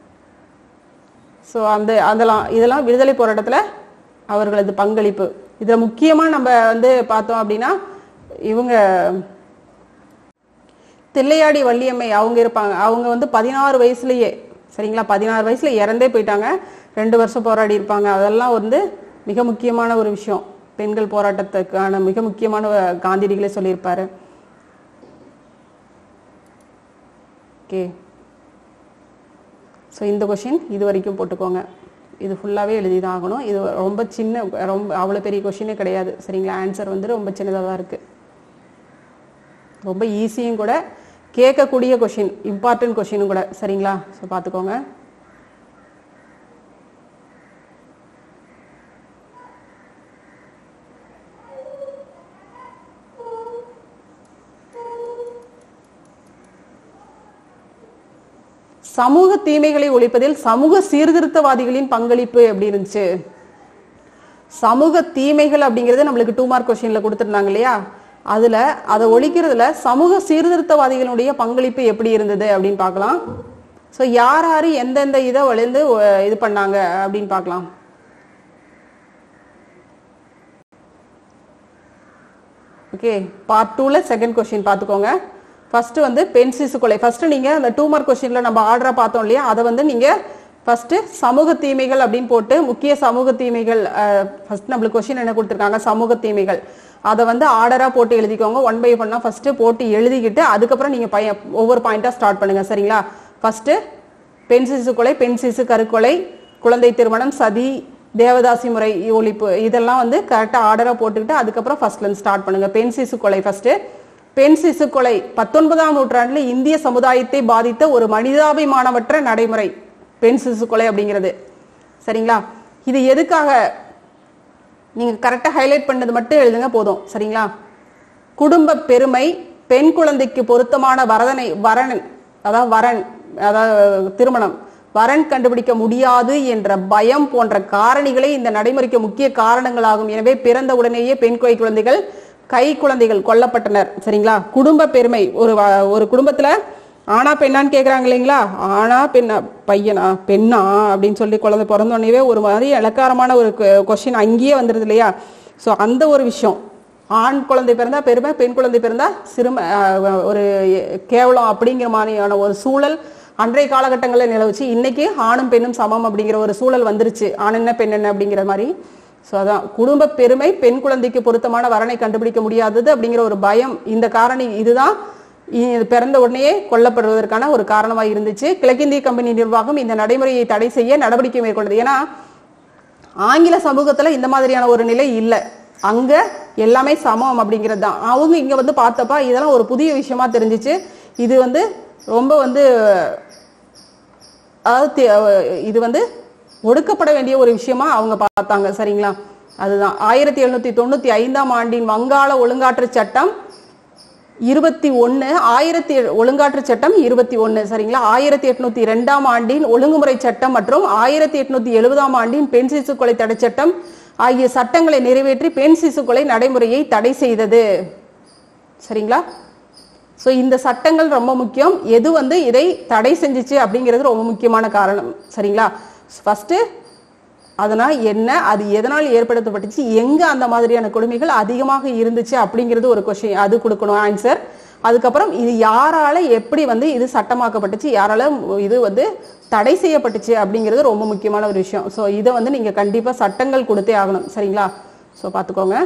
ஸோ அந்த அதெல்லாம் இதெல்லாம் விடுதலை போராட்டத்தில் அவர்களது பங்களிப்பு இதில் முக்கியமாக நம்ம வந்து பார்த்தோம் அப்படின்னா இவங்க தில்லையாடி வள்ளியம்மை அவங்க இருப்பாங்க அவங்க வந்து பதினாறு வயசுலயே சரிங்களா பதினாறு வயசுல இறந்தே போயிட்டாங்க ரெண்டு வருஷம் போராடி இருப்பாங்க அதெல்லாம் வந்து மிக முக்கியமான ஒரு விஷயம் பெண்கள் போராட்டத்துக்கான மிக முக்கியமான காந்தியடிகளே சொல்லியிருப்பாரு ஓகே ஸோ இந்த கொஷின் இது வரைக்கும் போட்டுக்கோங்க இது ஃபுல்லாகவே எழுதி தான் ஆகணும் இது ரொம்ப சின்ன ரொம்ப அவ்வளோ பெரிய கொஷினே கிடையாது சரிங்களா ஆன்சர் வந்து ரொம்ப சின்னதாக தான் இருக்குது ரொம்ப ஈஸியும் கூட கேட்கக்கூடிய கொஷின் இம்பார்ட்டன்ட் கொஷினும் கூட சரிங்களா ஸோ பார்த்துக்கோங்க சமூக தீமைகளை ஒழிப்பதில் சமூக சீர்திருத்தவாதிகளின் பங்களிப்பு எப்படி இருந்துச்சு சமூக தீமைகள் அப்படிங்கிறது நம்மளுக்கு டூ மார்க் கொஸ்டின்ல கொடுத்துருந்தாங்க இல்லையா அதுல அதை ஒழிக்கிறதுல சமூக சீர்திருத்தவாதிகளுடைய பங்களிப்பு எப்படி இருந்தது அப்படின்னு பார்க்கலாம் ஸோ யார் யார் எந்தெந்த இதை வளர்ந்து இது பண்ணாங்க அப்படின்னு பார்க்கலாம் ஓகே பார்ட் டூவில் செகண்ட் கொஸ்டின் பார்த்துக்கோங்க ஃபர்ஸ்ட் வந்து பென்சிசு கொலை ஃபர்ஸ்ட் நீங்கள் அந்த டூ மார்க் கொஸ்டினில் நம்ம ஆர்டராக பார்த்தோம் இல்லையா அதை வந்து நீங்கள் ஃபர்ஸ்ட் சமூக தீமைகள் அப்படின்னு போட்டு முக்கிய சமூக தீமைகள் ஃபர்ஸ்ட் நம்மளுக்கு கொஸ்டின் என்ன கொடுத்துருக்காங்க சமூக தீமைகள் அதை வந்து ஆர்டராக போட்டு எழுதிக்கோங்க ஒன் பை ஒன்னாக ஃபர்ஸ்ட் போட்டு எழுதிக்கிட்டு அதுக்கப்புறம் நீங்கள் பைய ஒவ்வொரு பாயிண்டாக ஸ்டார்ட் பண்ணுங்க சரிங்களா ஃபர்ஸ்ட் பெண் சிசு கொலை பெண் சிசு கருக்கொலை குழந்தை திருமணம் சதி தேவதாசி முறை ஒழிப்பு இதெல்லாம் வந்து கரெக்டாக ஆர்டராக போட்டுக்கிட்டு அதுக்கப்புறம் ஃபர்ஸ்ட்லேருந்து ஸ்டார்ட் பண்ணுங்க பெண் சிசு கொலை ஃபர்ஸ்ட் பெண் சிசு கொலை பத்தொன்பதாம் நூற்றாண்டில் இந்திய சமுதாயத்தை பாதித்த ஒரு மனிதாபிமானமற்ற நடைமுறை பெண் சிசு கொலை அப்படிங்கிறது சரிங்களா இது எதுக்காக நீங்க கரெக்டாக ஹைலைட் பண்ணது மட்டும் எழுதுங்க போதும் சரிங்களா குடும்ப பெருமை பெண் குழந்தைக்கு பொருத்தமான வரதனை வரன் அதாவது வரன் அதாவது திருமணம் வரன் கண்டுபிடிக்க முடியாது என்ற பயம் போன்ற காரணிகளே இந்த நடைமுறைக்கு முக்கிய காரணங்களாகும் எனவே பிறந்த உடனேயே பெண் கை குழந்தைகள் கை குழந்தைகள் கொல்லப்பட்டனர் சரிங்களா குடும்ப பெருமை ஒரு வ- ஒரு குடும்பத்துல ஆனா பெண்ணான்னு கேக்குறாங்க இல்லைங்களா ஆனா பெண்ணா பையனா பெண்ணா அப்படின்னு சொல்லி குழந்தை பிறந்த உடனேவே ஒரு மாதிரி இலக்காரமான ஒரு கொஸ்டின் அங்கேயே வந்துருது இல்லையா ஸோ அந்த ஒரு விஷயம் ஆண் குழந்தை பிறந்தா பெருமை பெண் குழந்தை பிறந்தா சிறுமை அஹ், ஒரு கேவலம் அப்படிங்கிற மாதிரியான ஒரு சூழல் அன்றைய காலகட்டங்களில் நிலவுச்சு இன்னைக்கு ஆணும் பெண்ணும் சமம் அப்படிங்கிற ஒரு சூழல் வந்துருச்சு ஆண் என்ன பெண் என்ன அப்படிங்கிற மாதிரி ஸோ அதான் குடும்ப பெருமை பெண் குழந்தைக்கு பொருத்தமான வரனை கண்டுபிடிக்க முடியாதது அப்படிங்கிற ஒரு பயம் இந்த காரணி இதுதான் இ- பிறந்த உடனேயே கொல்லப்படுவதற்கான ஒரு காரணமாக இருந்துச்சு கிழக்கிந்திய கம்பெனி நிர்வாகம் இந்த நடைமுறையை தடை செய்ய நடவடிக்கை மேற்கொண்டது ஏன்னா ஆங்கில சமூகத்துல இந்த மாதிரியான ஒரு நிலை இல்லை அங்க எல்லாமே சமம் அப்படிங்கிறது தான் அவங்க இங்க வந்து பார்த்தப்ப இதெல்லாம் ஒரு புதிய விஷயமா தெரிஞ்சிச்சு இது வந்து ரொம்ப வந்து அதாவது தி- இது வந்து ஒடுக்கப்பட வேண்டிய ஒரு விஷயமா அவங்க பார்த்தாங்க சரிங்களா அதுதான் ஆயிரத்தி எழுநூத்தி தொண்ணூத்தி ஐந்தாம் ஆண்டின் வங்காள ஒழுங்காற்று சட்டம் இருபத்தி ஒன்று ஆயிரத்தி ஒழுங்காற்று சட்டம் இருபத்தி ஒன்று சரிங்களா ஆயிரத்தி எட்நூத்தி ரெண்டாம் ஆண்டின் ஒழுங்குமுறை சட்டம் மற்றும் ஆயிரத்தி எட்நூத்தி எழுபதாம் ஆண்டின் பெண் சிசு கொலை தடை சட்டம் ஆகிய சட்டங்களை நிறைவேற்றி பெண் சிசு கொலை நடைமுறையை தடை செய்தது சரிங்களா ஸோ இந்த சட்டங்கள் ரொம்ப முக்கியம் எது வந்து இதை தடை செஞ்சுச்சு அப்படிங்கிறது ரொம்ப முக்கியமான காரணம் சரிங்களா ஃபர்ஸ்ட் அதனால் என்ன அது எதனால் ஏற்படுத்தப்பட்டுச்சு எங்க அந்த மாதிரியான கொடுமைகள் அதிகமாக இருந்துச்சு அப்படிங்கிறது ஒரு கொஸ்டின் அது கொடுக்கணும் ஆன்சர் அதுக்கப்புறம் இது யாரால எப்படி வந்து இது சட்டமாக்கப்பட்டுச்சு யாரால இது வந்து தடை செய்யப்பட்டுச்சு அப்படிங்கிறது ரொம்ப முக்கியமான ஒரு விஷயம் ஸோ இதை வந்து நீங்க கண்டிப்பா சட்டங்கள் கொடுத்தே ஆகணும் சரிங்களா ஸோ பார்த்துக்கோங்க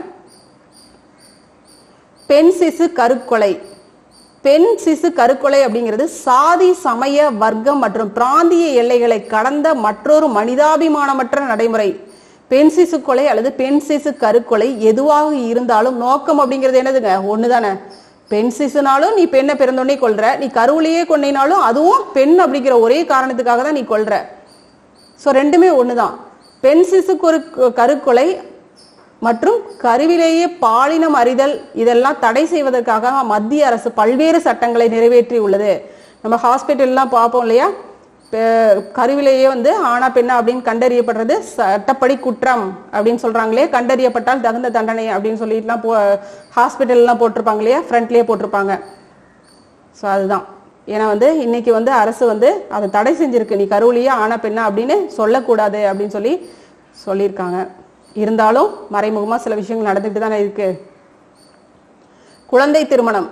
பெண் சிசு கருக்கொலை பெண் சிசு கருக்கொலை அப்படிங்கிறது சாதி சமய வர்க்கம் மற்றும் பிராந்திய எல்லைகளை கடந்த மற்றொரு மனிதாபிமானமற்ற நடைமுறை பெண் சிசு கொலை அல்லது பெண் சிசு கருக்கொலை எதுவாக இருந்தாலும் நோக்கம் அப்படிங்கிறது என்னதுங்க ஒண்ணுதானே பெண் சிசுனாலும் நீ பெண்ணை பிறந்தோடனே கொல்ற நீ கருவிலேயே கொண்டினாலும் அதுவும் பெண் அப்படிங்கிற ஒரே காரணத்துக்காக தான் நீ கொல்ற ஸோ ரெண்டுமே ஒண்ணுதான் பெண் சிசு ஒரு கருக்கொலை மற்றும் கருவிலேயே பாலினம் அறிதல் இதெல்லாம் தடை செய்வதற்காக மத்திய அரசு பல்வேறு சட்டங்களை நிறைவேற்றி உள்ளது நம்ம ஹாஸ்பிட்டல்லாம் பார்ப்போம் இல்லையா பெ- கருவிலேயே வந்து ஆணா பெண்ணா அப்படின்னு கண்டறியப்படுறது சட்டப்படி குற்றம் அப்படின்னு சொல்றாங்களே கண்டறியப்பட்டால் தகுந்த தண்டனை அப்படின்னு சொல்லிட்டுலாம் போ ஹாஸ்பிட்டல்லாம் போட்டிருப்பாங்க இல்லையா ஃப்ரண்ட்லேயே போட்டிருப்பாங்க ஸோ அதுதான் ஏன்னா வந்து இன்னைக்கு வந்து அரசு வந்து அதை தடை செஞ்சிருக்கு நீ கருவிலேயே ஆனா பெண்ணா அப்படின்னு சொல்லக்கூடாது அப்படின்னு சொல்லி சொல்லியிருக்காங்க இருந்தாலும் மறைமுகமா சில விஷயங்கள் நடந்துட்டு தானே இருக்கு குழந்தை திருமணம்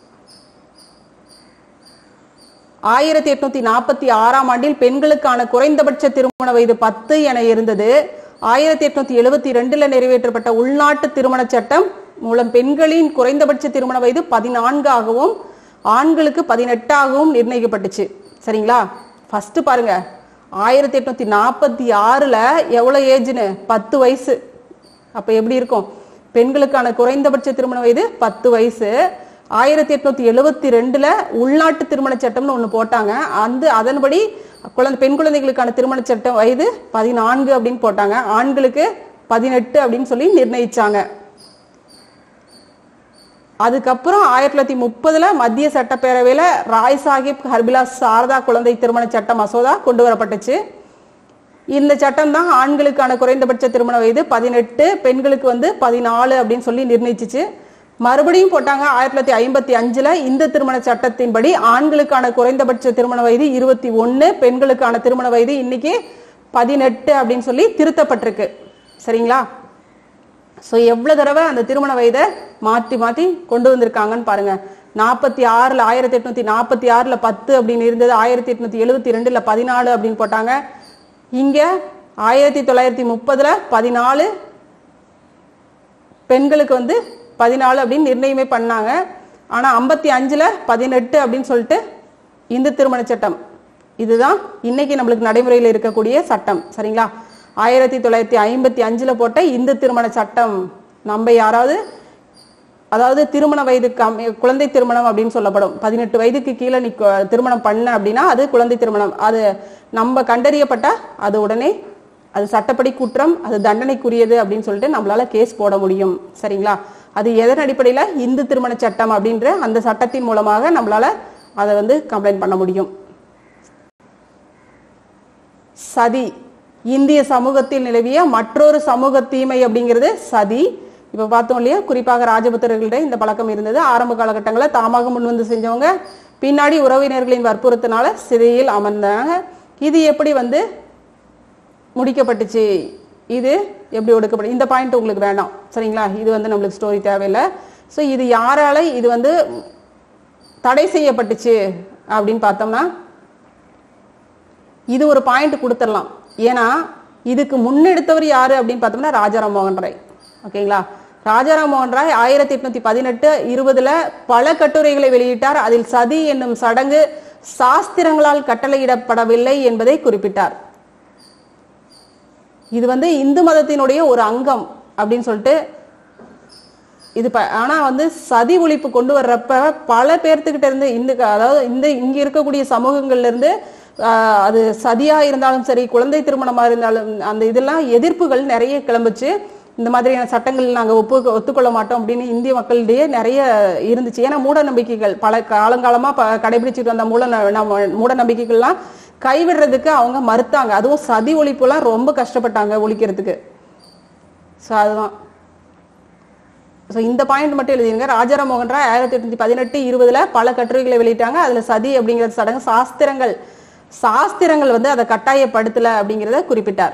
ஆயிரத்தி எட்நூத்தி நாற்பத்தி ஆறாம் ஆண்டில் பெண்களுக்கான குறைந்தபட்ச திருமண வயது பத்து என இருந்தது ஆயிரத்தி எட்நூத்தி எழுபத்தி ரெண்டுல நிறைவேற்றப்பட்ட உள்நாட்டு திருமண சட்டம் மூலம் பெண்களின் குறைந்தபட்ச திருமண வயது பதினான்காகவும் ஆண்களுக்கு பதினெட்டாகவும் நிர்ணயிக்கப்பட்டுச்சு சரிங்களா ஃபர்ஸ்ட் பாருங்க ஆயிரத்தி எட்நூத்தி நாற்பத்தி ஆறுல எவ்வளவு ஏஜ்னு பத்து வயசு அப்ப எப்படி இருக்கும் பெண்களுக்கான குறைந்தபட்ச திருமண வயது பத்து வயசு ஆயிரத்தி எட்நூத்தி எழுபத்தி ரெண்டுல உள்நாட்டு திருமண சட்டம்னு ஒண்ணு போட்டாங்க அந்த அதன்படி குழந்தை பெண் குழந்தைகளுக்கான திருமண சட்டம் வயது பதினான்கு அப்படின்னு போட்டாங்க ஆண்களுக்கு பதினெட்டு அப்படின்னு சொல்லி நிர்ணயிச்சாங்க அதுக்கப்புறம் ஆயிரத்தி தொள்ளாயிரத்தி முப்பதுல மத்திய சட்டப்பேரவையில ராய் சாஹிப் ஹர்பிலாஸ் சாரதா குழந்தை திருமண சட்ட மசோதா கொண்டு வரப்பட்டுச்சு இந்த சட்டம் தான் ஆண்களுக்கான குறைந்தபட்ச திருமண வயது பதினெட்டு பெண்களுக்கு வந்து பதினாலு அப்படின்னு சொல்லி நிர்ணயிச்சிச்சு மறுபடியும் போட்டாங்க ஆயிரத்தி தொள்ளாயிரத்தி ஐம்பத்தி அஞ்சுல இந்த திருமண சட்டத்தின்படி ஆண்களுக்கான குறைந்தபட்ச திருமண வயது இருபத்தி ஒன்னு பெண்களுக்கான திருமண வயது இன்னைக்கு பதினெட்டு அப்படின்னு சொல்லி திருத்தப்பட்டிருக்கு சரிங்களா ஸோ எவ்வளோ தடவை அந்த திருமண வயதை மாற்றி மாற்றி கொண்டு வந்திருக்காங்கன்னு பாருங்க நாற்பத்தி ஆறில் ஆயிரத்தி எட்நூத்தி நாற்பத்தி ஆறில் பத்து அப்படின்னு இருந்தது ஆயிரத்தி எட்நூத்தி எழுபத்தி ரெண்டில் பதினாலு அப்படின்னு போட்டாங்க இங்கே ஆயிரத்தி தொள்ளாயிரத்தி முப்பதில் பதினாலு பெண்களுக்கு வந்து பதினாலு அப்படின்னு நிர்ணயமே பண்ணாங்க ஆனால் ஐம்பத்தி அஞ்சில் பதினெட்டு அப்படின்னு சொல்லிட்டு இந்து திருமண சட்டம் இதுதான் இன்னைக்கு நம்மளுக்கு நடைமுறையில் இருக்கக்கூடிய சட்டம் சரிங்களா ஆயிரத்தி தொள்ளாயிரத்தி ஐம்பத்தி அஞ்சில் போட்ட இந்து திருமண சட்டம் நம்ம யாராவது அதாவது திருமண வயது கம்மி குழந்தை திருமணம் அப்படின்னு சொல்லப்படும் பதினெட்டு வயதுக்கு கீழே நீ கு- திருமணம் பண்ண அப்படின்னா அது குழந்தை திருமணம் அது நம்ம கண்டறியப்பட்டா அது உடனே அது சட்டப்படி குற்றம் அது தண்டனைக்குரியது அப்படின்னு சொல்லிட்டு நம்மளால கேஸ் போட முடியும் சரிங்களா அது எதன் அடிப்படையில இந்து திருமண சட்டம் அப்படின்ற அந்த சட்டத்தின் மூலமாக நம்மளால அதை வந்து கம்ப்ளைண்ட் பண்ண முடியும் சதி இந்திய சமூகத்தில் நிலவிய மற்றொரு சமூக தீமை அப்படிங்கிறது சதி இப்ப பார்த்தோம் இல்லையா குறிப்பாக ராஜபுத்திரர்களிட இந்த பழக்கம் இருந்தது ஆரம்ப காலகட்டங்களில் தாமாக முன் வந்து செஞ்சவங்க பின்னாடி உறவினர்களின் வற்புறுத்தினால சிறையில் அமர்ந்தாங்க இது எப்படி வந்து முடிக்கப்பட்டுச்சு இது எப்படி ஒடுக்கப்படும் இந்த பாயிண்ட் உங்களுக்கு வேண்டாம் சரிங்களா இது வந்து நம்மளுக்கு ஸ்டோரி தேவையில்லை ஸோ இது யாரால இது வந்து தடை செய்யப்பட்டுச்சு அப்படின்னு பார்த்தோம்னா இது ஒரு பாயிண்ட் கொடுத்துடலாம் ஏன்னா இதுக்கு முன்னெடுத்தவர் யாரு அப்படின்னு பார்த்தோம்னா ராஜாராம் மோகன் ராய் ஓகேங்களா ராஜாராம் மோகன் ராய் ஆயிரத்தி எட்நூத்தி பதினெட்டு இருபதுல பல கட்டுரைகளை வெளியிட்டார் அதில் சதி என்னும் சடங்கு சாஸ்திரங்களால் கட்டளையிடப்படவில்லை என்பதை குறிப்பிட்டார் இது வந்து இந்து மதத்தினுடைய ஒரு அங்கம் அப்படின்னு சொல்லிட்டு இது ப- ஆனா வந்து சதி ஒழிப்பு கொண்டு வர்றப்ப பல பேர்த்துக்கிட்ட இருந்து இந்த அதாவது இந்த இங்க இருக்கக்கூடிய சமூகங்கள்ல இருந்து ஆஹ், அது சதியா இருந்தாலும் சரி குழந்தை திருமணமா இருந்தாலும் அந்த இதெல்லாம் எதிர்ப்புகள் நிறைய கிளம்புச்சு இந்த மாதிரியான சட்டங்கள் நாங்க ஒப்பு ஒத்துக்கொள்ள மாட்டோம் அப்படின்னு இந்திய மக்களிடையே நிறைய இருந்துச்சு ஏன்னா மூட நம்பிக்கைகள் பல காலங்காலமா ப கடைபிடிச்சிட்டு வந்த மூட ந- நம்ம மூட நம்பிக்கைகள்லாம் கைவிடுறதுக்கு அவங்க மறுத்தாங்க அதுவும் சதி ஒழிப்புலாம் ரொம்ப கஷ்டப்பட்டாங்க ஒழிக்கிறதுக்கு ஸோ அதுதான் ஸோ இந்த பாயிண்ட் மட்டும் எழுதிருங்க ராஜாராம் மோகன் ராய் ஆயிரத்தி எட்நூத்தி பதினெட்டு இருபதுல பல கட்டுரைகளை வெளியிட்டாங்க அதுல சதி அப்படிங்கிற சடங்கு சாஸ்திரங்கள் சாஸ்திரங்கள் வந்து அதை கட்டாயப்படுத்தல அப்படிங்கிறத குறிப்பிட்டார்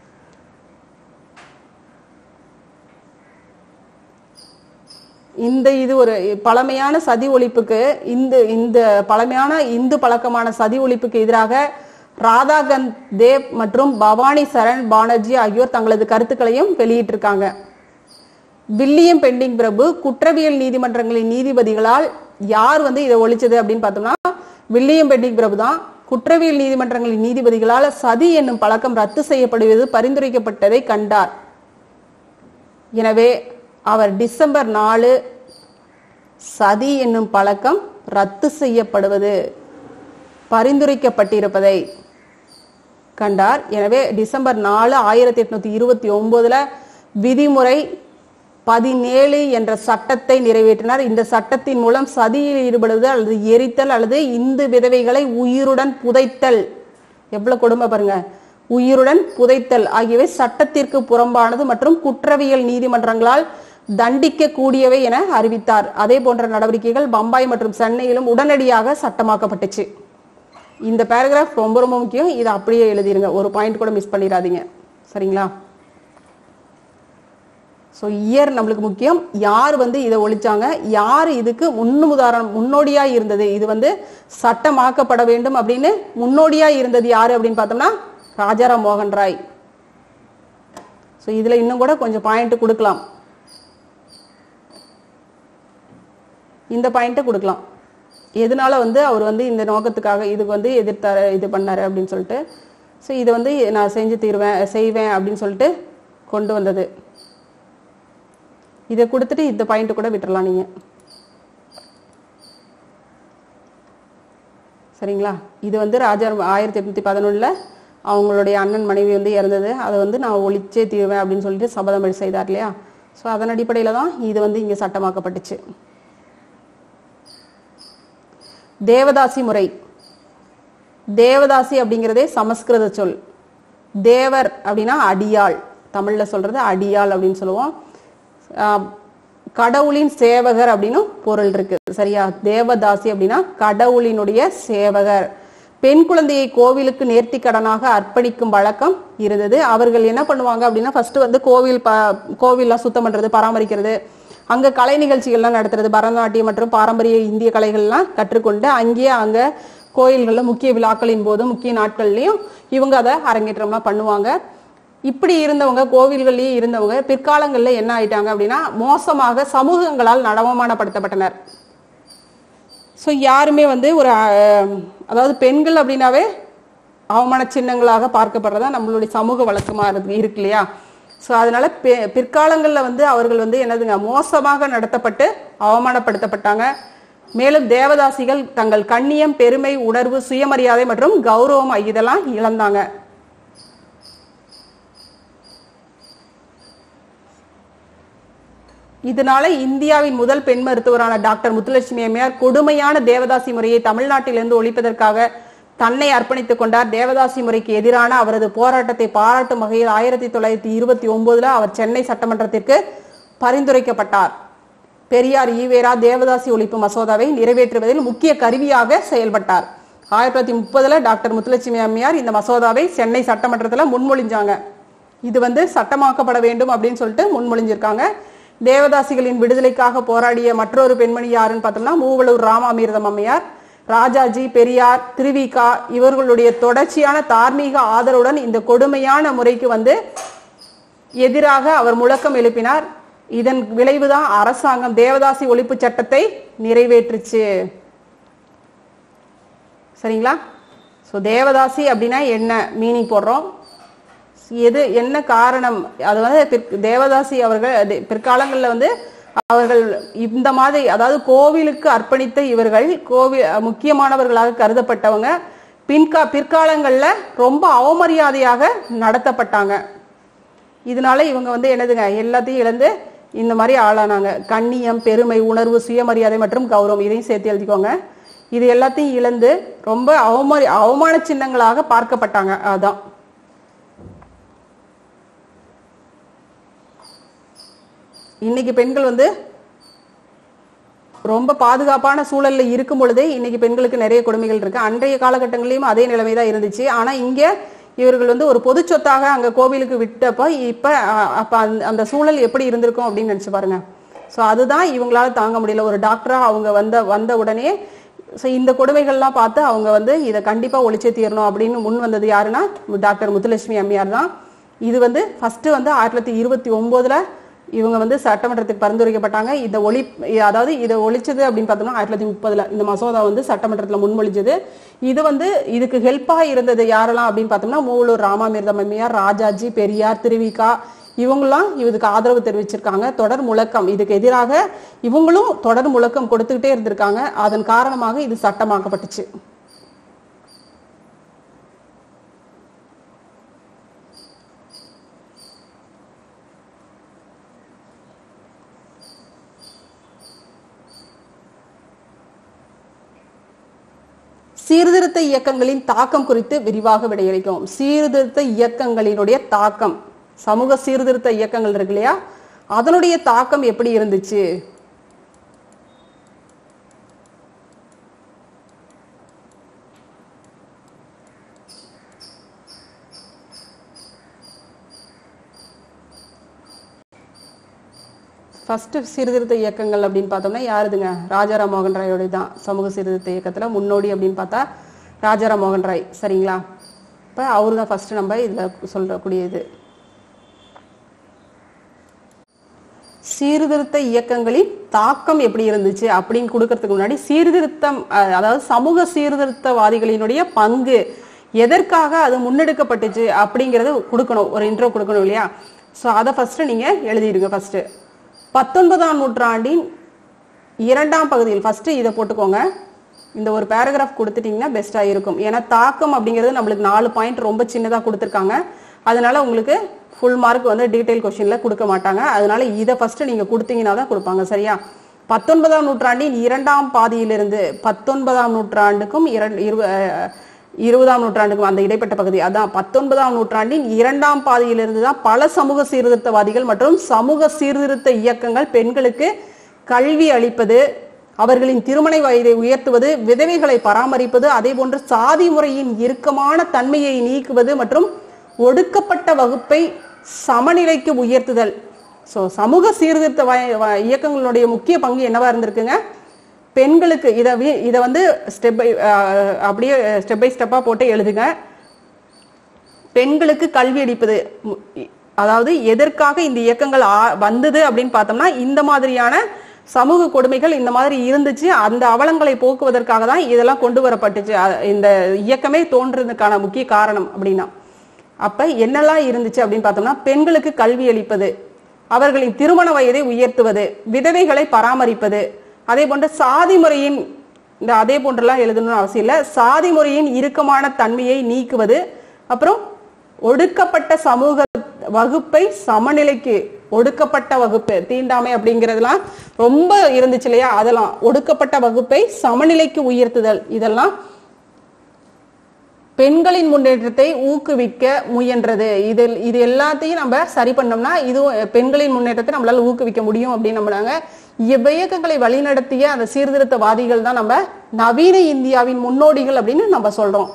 இந்த இது ஒரு பழமையான சதி ஒழிப்புக்கு இந்த இந்த பழமையான இந்து பழக்கமான சதி ஒழிப்புக்கு எதிராக ராதாகந்த் தேவ் மற்றும் பவானி சரண் பானர்ஜி ஆகியோர் தங்களது கருத்துக்களையும் வெளியிட்டிருக்காங்க வில்லியம் பெண்டிங் பிரபு குற்றவியல் நீதிமன்றங்களின் நீதிபதிகளால் யார் வந்து இதை ஒழிச்சது அப்படின்னு பார்த்தோம்னா வில்லியம் பெண்டிங் பிரபு தான் குற்றவியல் நீதிமன்றங்களின் நீதிபதிகளால் சதி என்னும் பழக்கம் ரத்து செய்யப்படுவது பரிந்துரைக்கப்பட்டதை கண்டார் எனவே அவர் டிசம்பர் நாலு சதி என்னும் பழக்கம் ரத்து செய்யப்படுவது பரிந்துரைக்கப்பட்டிருப்பதை கண்டார் எனவே டிசம்பர் நாலு ஆயிரத்தி எட்நூத்தி இருபத்தி ஒன்பதுல விதிமுறை பதினேழு என்ற சட்டத்தை நிறைவேற்றினார் இந்த சட்டத்தின் மூலம் சதியில் ஈடுபடுவது அல்லது எரித்தல் அல்லது இந்து விதவைகளை உயிருடன் புதைத்தல் எவ்வளவு கொடுமை பாருங்க உயிருடன் புதைத்தல் ஆகியவை சட்டத்திற்கு புறம்பானது மற்றும் குற்றவியல் நீதிமன்றங்களால் தண்டிக்க கூடியவை என அறிவித்தார் அதே போன்ற நடவடிக்கைகள் பம்பாய் மற்றும் சென்னையிலும் உடனடியாக சட்டமாக்கப்பட்டுச்சு இந்த பேராகிராஃப் ரொம்ப ரொம்ப முக்கியம் இதை அப்படியே எழுதிருங்க ஒரு பாயிண்ட் கூட மிஸ் பண்ணிடாதீங்க சரிங்களா ஸோ இயர் நம்மளுக்கு முக்கியம் யார் வந்து இதை ஒழிச்சாங்க யார் இதுக்கு முன்னுதாரணம் முன்னோடியா இருந்தது இது வந்து சட்டமாக்கப்பட வேண்டும் அப்படின்னு முன்னோடியா இருந்தது யாரு அப்படின்னு பார்த்தோம்னா ராஜாராம் மோகன் ராய் ஸோ இதுல இன்னும் கூட கொஞ்சம் பாயிண்ட் கொடுக்கலாம் இந்த பாயிண்ட்டை கொடுக்கலாம் எதனால வந்து அவர் வந்து இந்த நோக்கத்துக்காக இதுக்கு வந்து எதிர்த்தாரு இது பண்ணாரு அப்படின்னு சொல்லிட்டு ஸோ இதை வந்து நான் செஞ்சு தீருவேன் செய்வேன் அப்படின்னு சொல்லிட்டு கொண்டு வந்தது இதை கொடுத்துட்டு இந்த பாயிண்ட் கூட விட்டுறலாம் நீங்க சரிங்களா இது வந்து ராஜா ஆயிரத்தி எட்நூத்தி பதினொன்னுல அவங்களுடைய அண்ணன் மனைவி வந்து இறந்தது அதை வந்து நான் ஒழிச்சே தீருவேன் அப்படின்னு சொல்லிட்டு சபதம் செய்தார் இல்லையா ஸோ அதன் அடிப்படையில் தான் இது வந்து இங்கே சட்டமாக்கப்பட்டுச்சு தேவதாசி முறை தேவதாசி அப்படிங்கிறதே சமஸ்கிருத சொல் தேவர் அப்படின்னா அடியாள் தமிழ்ல சொல்றது அடியாள் அப்படின்னு சொல்லுவோம் ஆஹ் கடவுளின் சேவகர் அப்படின்னு பொருள் இருக்கு சரியா தேவதாசி அப்படின்னா கடவுளினுடைய சேவகர் பெண் குழந்தையை கோவிலுக்கு நேர்த்தி கடனாக அர்ப்பணிக்கும் வழக்கம் இருந்தது அவர்கள் என்ன பண்ணுவாங்க அப்படின்னா ஃபர்ஸ்ட் வந்து கோவில் ப கோவில்லாம் சுத்தம் பண்றது பராமரிக்கிறது அங்க கலை நிகழ்ச்சிகள்லாம் நடத்துறது பரதநாட்டியம் மற்றும் பாரம்பரிய இந்திய கலைகள்லாம் கற்றுக்கொண்டு அங்கேயே அங்க கோயில்கள்ல முக்கிய விழாக்களின் போதும் முக்கிய நாட்கள்லயும் இவங்க அதை அரங்கேற்றம்லாம் பண்ணுவாங்க இப்படி இருந்தவங்க கோவில்கள்லயே இருந்தவங்க பிற்காலங்கள்ல என்ன ஆயிட்டாங்க அப்படின்னா மோசமாக சமூகங்களால் நடவமானப்படுத்தப்பட்டனர் ஸோ யாருமே வந்து ஒரு அஹ், அதாவது பெண்கள் அப்படின்னாவே அவமான சின்னங்களாக பார்க்கப்படுறதா நம்மளுடைய சமூக வழக்கமா இருக்கு இருக்கு இல்லையா ஸோ அதனால பெ- பிற்காலங்கள்ல வந்து அவர்கள் வந்து என்னதுங்க மோசமாக நடத்தப்பட்டு அவமானப்படுத்தப்பட்டாங்க மேலும் தேவதாசிகள் தங்கள் கண்ணியம் பெருமை உணர்வு சுயமரியாதை மற்றும் கௌரவம் இதெல்லாம் இழந்தாங்க இதனால இந்தியாவின் முதல் பெண் மருத்துவரான டாக்டர் முத்துலட்சுமி அம்மையார் கொடுமையான தேவதாசி முறையை தமிழ்நாட்டிலிருந்து ஒழிப்பதற்காக தன்னை அர்ப்பணித்துக் கொண்டார் தேவதாசி முறைக்கு எதிரான அவரது போராட்டத்தை பாராட்டும் வகையில் ஆயிரத்தி தொள்ளாயிரத்தி இருபத்தி ஒன்பதுல அவர் சென்னை சட்டமன்றத்திற்கு பரிந்துரைக்கப்பட்டார் பெரியார் ஈவேரா தேவதாசி ஒழிப்பு மசோதாவை நிறைவேற்றுவதில் முக்கிய கருவியாக செயல்பட்டார் ஆயிரத்தி தொள்ளாயிரத்தி முப்பதுல டாக்டர் முத்துலட்சுமி அம்மையார் இந்த மசோதாவை சென்னை சட்டமன்றத்துல முன்மொழிஞ்சாங்க இது வந்து சட்டமாக்கப்பட வேண்டும் அப்படின்னு சொல்லிட்டு முன்மொழிஞ்சிருக்காங்க தேவதாசிகளின் விடுதலைக்காக போராடிய மற்றொரு பெண்மணி யாருன்னு பார்த்தோம்னா மூவலூர் ராமாமிர்தம் அம்மையார் ராஜாஜி பெரியார் திருவிகா இவர்களுடைய தொடர்ச்சியான தார்மீக ஆதரவுடன் இந்த கொடுமையான முறைக்கு வந்து எதிராக அவர் முழக்கம் எழுப்பினார் இதன் விளைவுதான் அரசாங்கம் தேவதாசி ஒழிப்பு சட்டத்தை நிறைவேற்றுச்சு சரிங்களா ஸோ தேவதாசி அப்படின்னா என்ன மீனிங் போடுறோம் எது என்ன காரணம் அது வந்து பிற்- தேவதாசி அவர்கள் அது பிற்காலங்களில் வந்து அவர்கள் இந்த மாதிரி அதாவது கோவிலுக்கு அர்ப்பணித்த இவர்கள் கோவில் முக்கியமானவர்களாக கருதப்பட்டவங்க பின்கா பிற்காலங்களில் ரொம்ப அவமரியாதையாக நடத்தப்பட்டாங்க இதனால இவங்க வந்து என்னதுங்க எல்லாத்தையும் இழந்து இந்த மாதிரி ஆளானாங்க கண்ணியம் பெருமை உணர்வு சுயமரியாதை மற்றும் கௌரவம் இதையும் சேர்த்து எழுதிக்கோங்க இது எல்லாத்தையும் இழந்து ரொம்ப அவமரி அவமான சின்னங்களாக பார்க்கப்பட்டாங்க அதான் இன்னைக்கு பெண்கள் வந்து ரொம்ப பாதுகாப்பான சூழல்ல இருக்கும் பொழுதே இன்னைக்கு பெண்களுக்கு நிறைய கொடுமைகள் இருக்கு அன்றைய காலகட்டங்களிலும் அதே நிலைமை தான் இருந்துச்சு ஆனா இங்க இவர்கள் வந்து ஒரு பொது சொத்தாக அங்க கோவிலுக்கு விட்டப்ப இப்ப அஹ், அப்ப அந்த- அந்த சூழல் எப்படி இருந்திருக்கும் அப்படின்னு நினைச்சு பாருங்க சோ அதுதான் இவங்களால தாங்க முடியல ஒரு டாக்டரா அவங்க வந்த வந்த உடனே ஸோ இந்த கொடுமைகள்லாம் பார்த்து அவங்க வந்து இதை கண்டிப்பா ஒழிச்சே தீரணும் அப்படின்னு முன் வந்தது யாருன்னா டாக்டர் முத்துலட்சுமி அம்மையார் தான் இது வந்து ஃபர்ஸ்ட் வந்து ஆயிரத்தி தொள்ளாயிரத்தி இருபத்தி ஒன்பதுல இவங்க வந்து சட்டமன்றத்துக்கு பரிந்துரைக்கப்பட்டாங்க இதை ஒளி அதாவது இதை ஒழிச்சது அப்படின்னு பார்த்தோம்னா ஆயிரத்தி தொள்ளாயிரத்தி முப்பதுல இந்த மசோதா வந்து சட்டமன்றத்தில் முன்மொழிஞ்சது இது வந்து இதுக்கு ஹெல்ப்பாக இருந்தது யாரெல்லாம் அப்படின்னு பார்த்தோம்னா மூவலூர் ராமாமிர்தம் அம்மையார் ராஜாஜி பெரியார் திருவிகா இவங்கெல்லாம் இதுக்கு ஆதரவு தெரிவிச்சிருக்காங்க தொடர் முழக்கம் இதுக்கு எதிராக இவங்களும் தொடர் முழக்கம் கொடுத்துக்கிட்டே இருந்திருக்காங்க அதன் காரணமாக இது சட்டமாக்கப்பட்டுச்சு சீர்திருத்த இயக்கங்களின் தாக்கம் குறித்து விரிவாக விடையளிக்கும் சீர்திருத்த இயக்கங்களினுடைய தாக்கம் சமூக சீர்திருத்த இயக்கங்கள் இருக்கு இல்லையா அதனுடைய தாக்கம் எப்படி இருந்துச்சு ஃபர்ஸ்ட் சீர்திருத்த இயக்கங்கள் அப்படின்னு பார்த்தோம்னா யாருதுங்க ராஜாராம் மோகன் ராயோடைய தான் சமூக சீர்திருத்த இயக்கத்துல முன்னோடி அப்படின்னு பார்த்தா ராஜாராம் மோகன் ராய் சரிங்களா இப்போ அவரு தான் ஃபர்ஸ்ட் நம்ம இதுல சொல்லக்கூடியது சீர்திருத்த இயக்கங்களின் தாக்கம் எப்படி இருந்துச்சு அப்படின்னு கொடுக்கறதுக்கு முன்னாடி சீர்திருத்தம் அஹ், அதாவது சமூக சீர்திருத்தவாதிகளினுடைய பங்கு எதற்காக அது முன்னெடுக்கப்பட்டுச்சு அப்படிங்கறது கொடுக்கணும் ஒரு இன்ட்ரோ கொடுக்கணும் இல்லையா ஸோ அதை ஃபர்ஸ்ட் நீங்க எழுதிடுங்க ஃபர்ஸ்ட் பத்தொன்பதாம் நூற்றாண்டின் இரண்டாம் பகுதியில் ஃபர்ஸ்ட் இதை போட்டுக்கோங்க இந்த ஒரு பேராகிராஃப் கொடுத்துட்டீங்கன்னா பெஸ்டா இருக்கும் ஏன்னா தாக்கம் அப்படிங்கிறது நம்மளுக்கு நாலு பாயிண்ட் ரொம்ப சின்னதா கொடுத்துருக்காங்க அதனால உங்களுக்கு ஃபுல் மார்க் வந்து டீடைல் கொஸ்டின்ல கொடுக்க மாட்டாங்க அதனால இதை ஃபர்ஸ்ட் நீங்க கொடுத்தீங்கன்னா தான் கொடுப்பாங்க சரியா பத்தொன்பதாம் நூற்றாண்டின் இரண்டாம் பாதியிலிருந்து பத்தொன்பதாம் நூற்றாண்டுக்கும் இரண்டு இரு அஹ், இருபதாம் நூற்றாண்டுக்கும் அந்த இடைப்பட்ட பகுதி அதான் பத்தொன்பதாம் நூற்றாண்டின் இரண்டாம் பாதியிலிருந்து தான் பல சமூக சீர்திருத்தவாதிகள் மற்றும் சமூக சீர்திருத்த இயக்கங்கள் பெண்களுக்கு கல்வி அளிப்பது அவர்களின் திருமண வயதை உயர்த்துவது விதவைகளை பராமரிப்பது அதே போன்று சாதி முறையின் இறுக்கமான தன்மையை நீக்குவது மற்றும் ஒடுக்கப்பட்ட வகுப்பை சமநிலைக்கு உயர்த்துதல் ஸோ சமூக சீர்திருத்த வ- வ- இயக்கங்களுடைய முக்கிய பங்கு என்னவா இருந்திருக்குங்க பெண்களுக்கு இதை வி- இதை வந்து ஸ்டெப் பை அப்படியே ஸ்டெப் பை ஸ்டெப்பாக போட்டு எழுதுங்க பெண்களுக்கு கல்வி அளிப்பது மு- இ- அதாவது எதற்காக இந்த இயக்கங்கள் ஆ- வந்தது அப்படின்னு பார்த்தோம்னா இந்த மாதிரியான சமூக கொடுமைகள் இந்த மாதிரி இருந்துச்சு அந்த அவலங்களை போக்குவதற்காக தான் இதெல்லாம் கொண்டு வரப்பட்டுச்சு அ- இந்த இயக்கமே தோன்றதுக்கான முக்கிய காரணம் அப்படின்னா அப்ப என்னெல்லாம் இருந்துச்சு அப்படின்னு பார்த்தோம்னா பெண்களுக்கு கல்வி அளிப்பது அவர்களின் திருமண வயதை உயர்த்துவது விதவைகளை பராமரிப்பது அதே போன்று சாதி முறையின் இந்த அதே போன்றெல்லாம் எழுதணும்னு அவசியம் இல்லை சாதி முறையின் இறுக்கமான தன்மையை நீக்குவது அப்புறம் ஒடுக்கப்பட்ட சமூக வகுப்பை சமநிலைக்கு ஒடுக்கப்பட்ட வகுப்பு தீண்டாமை அப்படிங்கிறதுலாம் ரொம்ப இருந்துச்சு இல்லையா அதெல்லாம் ஒடுக்கப்பட்ட வகுப்பை சமநிலைக்கு உயர்த்துதல் இதெல்லாம் பெண்களின் முன்னேற்றத்தை ஊக்குவிக்க முயன்றது இதில் இது எல்லாத்தையும் நம்ம சரி பண்ணோம்னா இது பெண்களின் முன்னேற்றத்தை நம்மளால ஊக்குவிக்க முடியும் அப்படின்னு நம்பினாங்க இவ்வியக்கங்களை வழிநடத்திய அந்த சீர்திருத்தவாதிகள் தான் நம்ம நவீன இந்தியாவின் முன்னோடிகள் அப்படின்னு நம்ம சொல்றோம்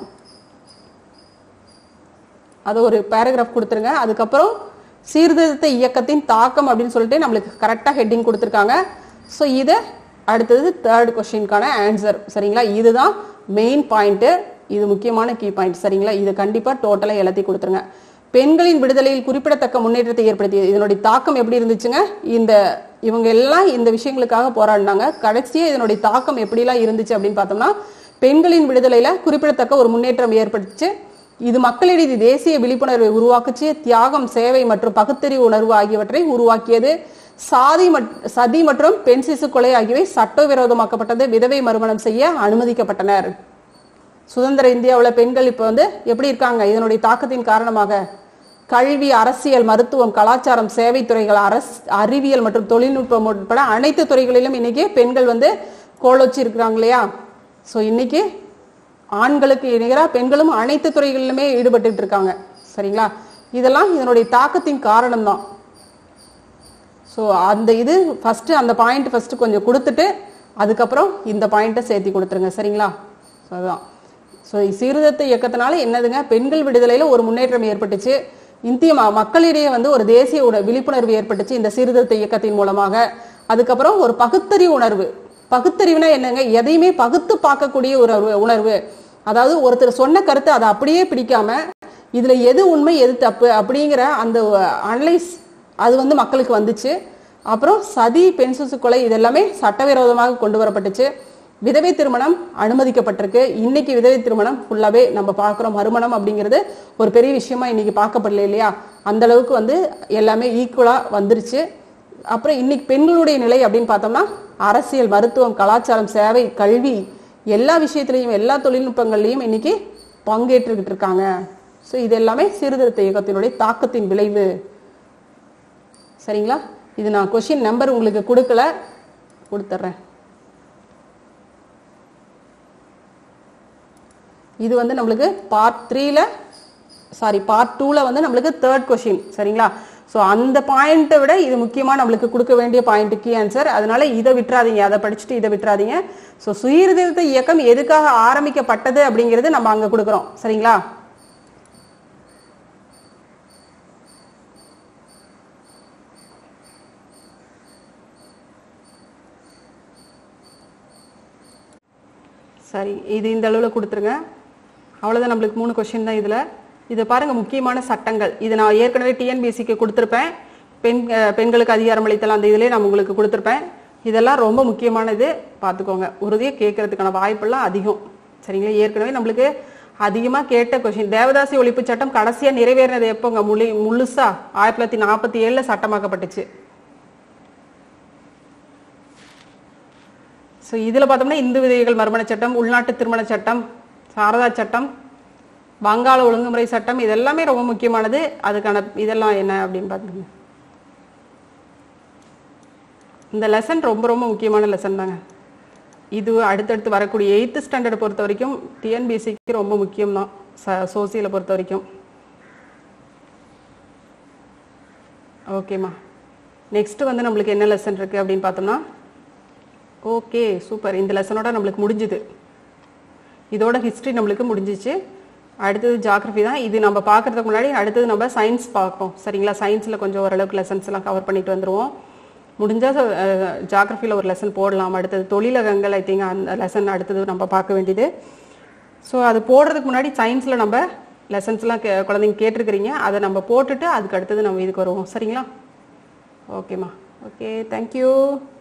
அது ஒரு பேராகிராஃப் கொடுத்துருங்க அதுக்கப்புறம் சீர்திருத்த இயக்கத்தின் தாக்கம் அப்படின்னு சொல்லிட்டு நம்மளுக்கு கரெக்டாக ஹெட்டிங் கொடுத்துருக்காங்க ஸோ இதை அடுத்தது தேர்ட் கொஸ்டினுக்கான ஆன்சர் சரிங்களா இதுதான் மெயின் பாயிண்ட்டு இது முக்கியமான கீ பாயிண்ட் சரிங்களா இது கண்டிப்பாக டோட்டலாக எல்லாத்தையும் கொடுத்துருங்க பெண்களின் விடுதலையில் குறிப்பிடத்தக்க முன்னேற்றத்தை ஏற்படுத்தியது இதனுடைய தாக்கம் எப்படி இருந்துச்சுங்க இந்த இவங்க எல்லாம் இந்த விஷயங்களுக்காக போராடினாங்க கடைசியாக இதனுடைய தாக்கம் எப்படிலாம் இருந்துச்சு அப்படின்னு பார்த்தோம்னா பெண்களின் விடுதலையில குறிப்பிடத்தக்க ஒரு முன்னேற்றம் ஏற்பட்டுச்சு இது மக்களிடையே தேசிய விழிப்புணர்வை உருவாக்குச்சு தியாகம் சேவை மற்றும் பகுத்தறிவு உணர்வு ஆகியவற்றை உருவாக்கியது சாதி மட்- சதி மற்றும் பெண் சிசு கொலை ஆகியவை சட்டவிரோதமாக்கப்பட்டது விதவை மறுமணம் செய்ய அனுமதிக்கப்பட்டனர் சுதந்திர இந்தியாவில் பெண்கள் இப்போ வந்து எப்படி இருக்காங்க இதனுடைய தாக்கத்தின் காரணமாக கல்வி அரசியல் மருத்துவம் கலாச்சாரம் சேவைத்துறைகள் அரசு அறிவியல் மற்றும் தொழில்நுட்பம் உட்பட அனைத்து துறைகளிலும் இன்னைக்கு பெண்கள் வந்து கோலோச்சி இருக்கிறாங்க இல்லையா ஸோ இன்னைக்கு ஆண்களுக்கு நிகராக பெண்களும் அனைத்து துறைகளிலுமே ஈடுபட்டுட்டு இருக்காங்க சரிங்களா இதெல்லாம் இதனுடைய தாக்கத்தின் காரணம் தான் ஸோ அந்த இது ஃபஸ்ட்டு அந்த பாயிண்ட் ஃபஸ்ட்டு கொஞ்சம் கொடுத்துட்டு அதுக்கப்புறம் இந்த பாயிண்ட்டை சேர்த்தி கொடுத்துருங்க சரிங்களா ஸோ அதுதான் ஸோ சீர்திருத்த இயக்கத்தினால என்னதுங்க பெண்கள் விடுதலையில் ஒரு முன்னேற்றம் ஏற்பட்டுச்சு இந்திய ம- மக்களிடையே வந்து ஒரு தேசிய உண- விழிப்புணர்வு ஏற்பட்டுச்சு இந்த சீர்திருத்த இயக்கத்தின் மூலமாக அதுக்கப்புறம் ஒரு பகுத்தறிவு உணர்வு பகுத்தறிவுனா என்னங்க எதையுமே பகுத்து பார்க்கக்கூடிய ஒரு உணர்வு- உணர்வு அதாவது ஒருத்தர் சொன்ன கருத்தை அதை அப்படியே பிடிக்காம இதுல எது உண்மை எது தப்பு அப்படிங்கிற அந்த அனலைஸ் அது வந்து மக்களுக்கு வந்துச்சு அப்புறம் சதி பெண் சிசு கொலை இதெல்லாமே சட்டவிரோதமாக கொண்டு வரப்பட்டுச்சு விதவை திருமணம் அனுமதிக்கப்பட்டிருக்கு இன்னைக்கு விதவை திருமணம் ஃபுல்லாவே நம்ம பார்க்குறோம் மறுமணம் அப்படிங்கிறது ஒரு பெரிய விஷயமா இன்னைக்கு பார்க்கப்படல இல்லையா அந்த அளவுக்கு வந்து எல்லாமே ஈக்குவலா வந்துருச்சு அப்புறம் இன்னைக்கு பெண்களுடைய நிலை அப்படின்னு பார்த்தோம்னா அரசியல் மருத்துவம் கலாச்சாரம் சேவை கல்வி எல்லா விஷயத்திலையும் எல்லா தொழில்நுட்பங்கள்லையும் இன்னைக்கு பங்கேற்றுக்கிட்டு இருக்காங்க ஸோ இது எல்லாமே சீர்திருத்த இயக்கத்தினுடைய தாக்கத்தின் விளைவு சரிங்களா இது நான் கொஷின் நம்பர் உங்களுக்கு கொடுக்கல கொடுத்துட்றேன் இது வந்து நம்மளுக்கு பார்ட் த்ரீல சாரி பார்ட் டூவில் வந்து நம்மளுக்கு தேர்ட் கொஷின் சரிங்களா ஸோ அந்த பாயிண்ட்டை விட இது முக்கியமாக நம்மளுக்கு கொடுக்க வேண்டிய பாயிண்ட் கீ ஆன்சர் அதனால இதை விட்டுறாதீங்க அதை படிச்சுட்டு இதை விட்டுறாதீங்க ஸோ சுயீர்திருத்த இயக்கம் எதுக்காக ஆரம்பிக்கப்பட்டது அப்படிங்கிறது நம்ம அங்கே கொடுக்குறோம் சரிங்களா சரி இது இந்த அளவில் கொடுத்துருங்க அவ்வளோதான் நம்மளுக்கு மூணு கொஷின் தான் இதில் இதை பாருங்கள் முக்கியமான சட்டங்கள் இது நான் ஏற்கனவே டிஎன்பிஎஸ்சிக்கு கொடுத்துருப்பேன் பெண் அஹ், பெண்களுக்கு அதிகாரம் அளித்தல் அந்த இதிலே நான் உங்களுக்கு கொடுத்துருப்பேன் இதெல்லாம் ரொம்ப முக்கியமானது பார்த்துக்கோங்க உறுதியாக கேட்கறதுக்கான வாய்ப்பெல்லாம் அதிகம் சரிங்களா ஏற்கனவே நம்மளுக்கு அதிகமாக கேட்ட கொஷின் தேவதாசி ஒழிப்பு சட்டம் கடைசியாக நிறைவேறினது எப்போங்க முழு முழுசா ஆயிரத்தி தொள்ளாயிரத்தி நாற்பத்தி ஏழில் சட்டமாக்கப்பட்டுச்சு ஸோ இதில் பார்த்தோம்னா இந்து விதவைகள் மறுமண சட்டம் உள்நாட்டு திருமண சட்டம் சாரதா சட்டம் வங்காள ஒழுங்குமுறை சட்டம் இதெல்லாமே ரொம்ப முக்கியமானது அதுக்கான இதெல்லாம் என்ன அப்படின்னு பார்த்துங்க இந்த லெசன் ரொம்ப ரொம்ப முக்கியமான லெசன் தாங்க இது அடுத்தடுத்து வரக்கூடிய எயித்து ஸ்டாண்டர்டை பொறுத்த வரைக்கும் டிஎன்பிஎஸ்சிக்கு ரொம்ப முக்கியம் தான் ச சோசியலை பொறுத்த வரைக்கும் ஓகேம்மா நெக்ஸ்ட்டு வந்து நம்மளுக்கு என்ன லெசன் இருக்குது அப்படின்னு பார்த்தோம்னா ஓகே சூப்பர் இந்த லெசனோட நம்மளுக்கு முடிஞ்சுது இதோட ஹிஸ்ட்ரி நம்மளுக்கு முடிஞ்சிச்சு அடுத்தது ஜாகிரஃபி தான் இது நம்ம பார்க்கறதுக்கு முன்னாடி அடுத்தது நம்ம சயின்ஸ் பார்ப்போம் சரிங்களா சயின்ஸில் கொஞ்சம் ஓரளவுக்கு லெசன்ஸ் எல்லாம் கவர் பண்ணிட்டு வந்துருவோம் முடிஞ்சால் ஜாகிரஃபியில் ஒரு லெசன் போடலாம் அடுத்தது தொழிலகங்கள் ஐ திங்க் அந்த லெசன் அடுத்தது நம்ம பார்க்க வேண்டியது ஸோ அது போடுறதுக்கு முன்னாடி சயின்ஸில் நம்ம லெசன்ஸ்லாம் கே குழந்தைங்க கேட்டிருக்கிறீங்க அதை நம்ம போட்டுட்டு அதுக்கு அடுத்தது நம்ம இதுக்கு வருவோம் சரிங்களா ஓகேம்மா ஓகே தேங்க்யூ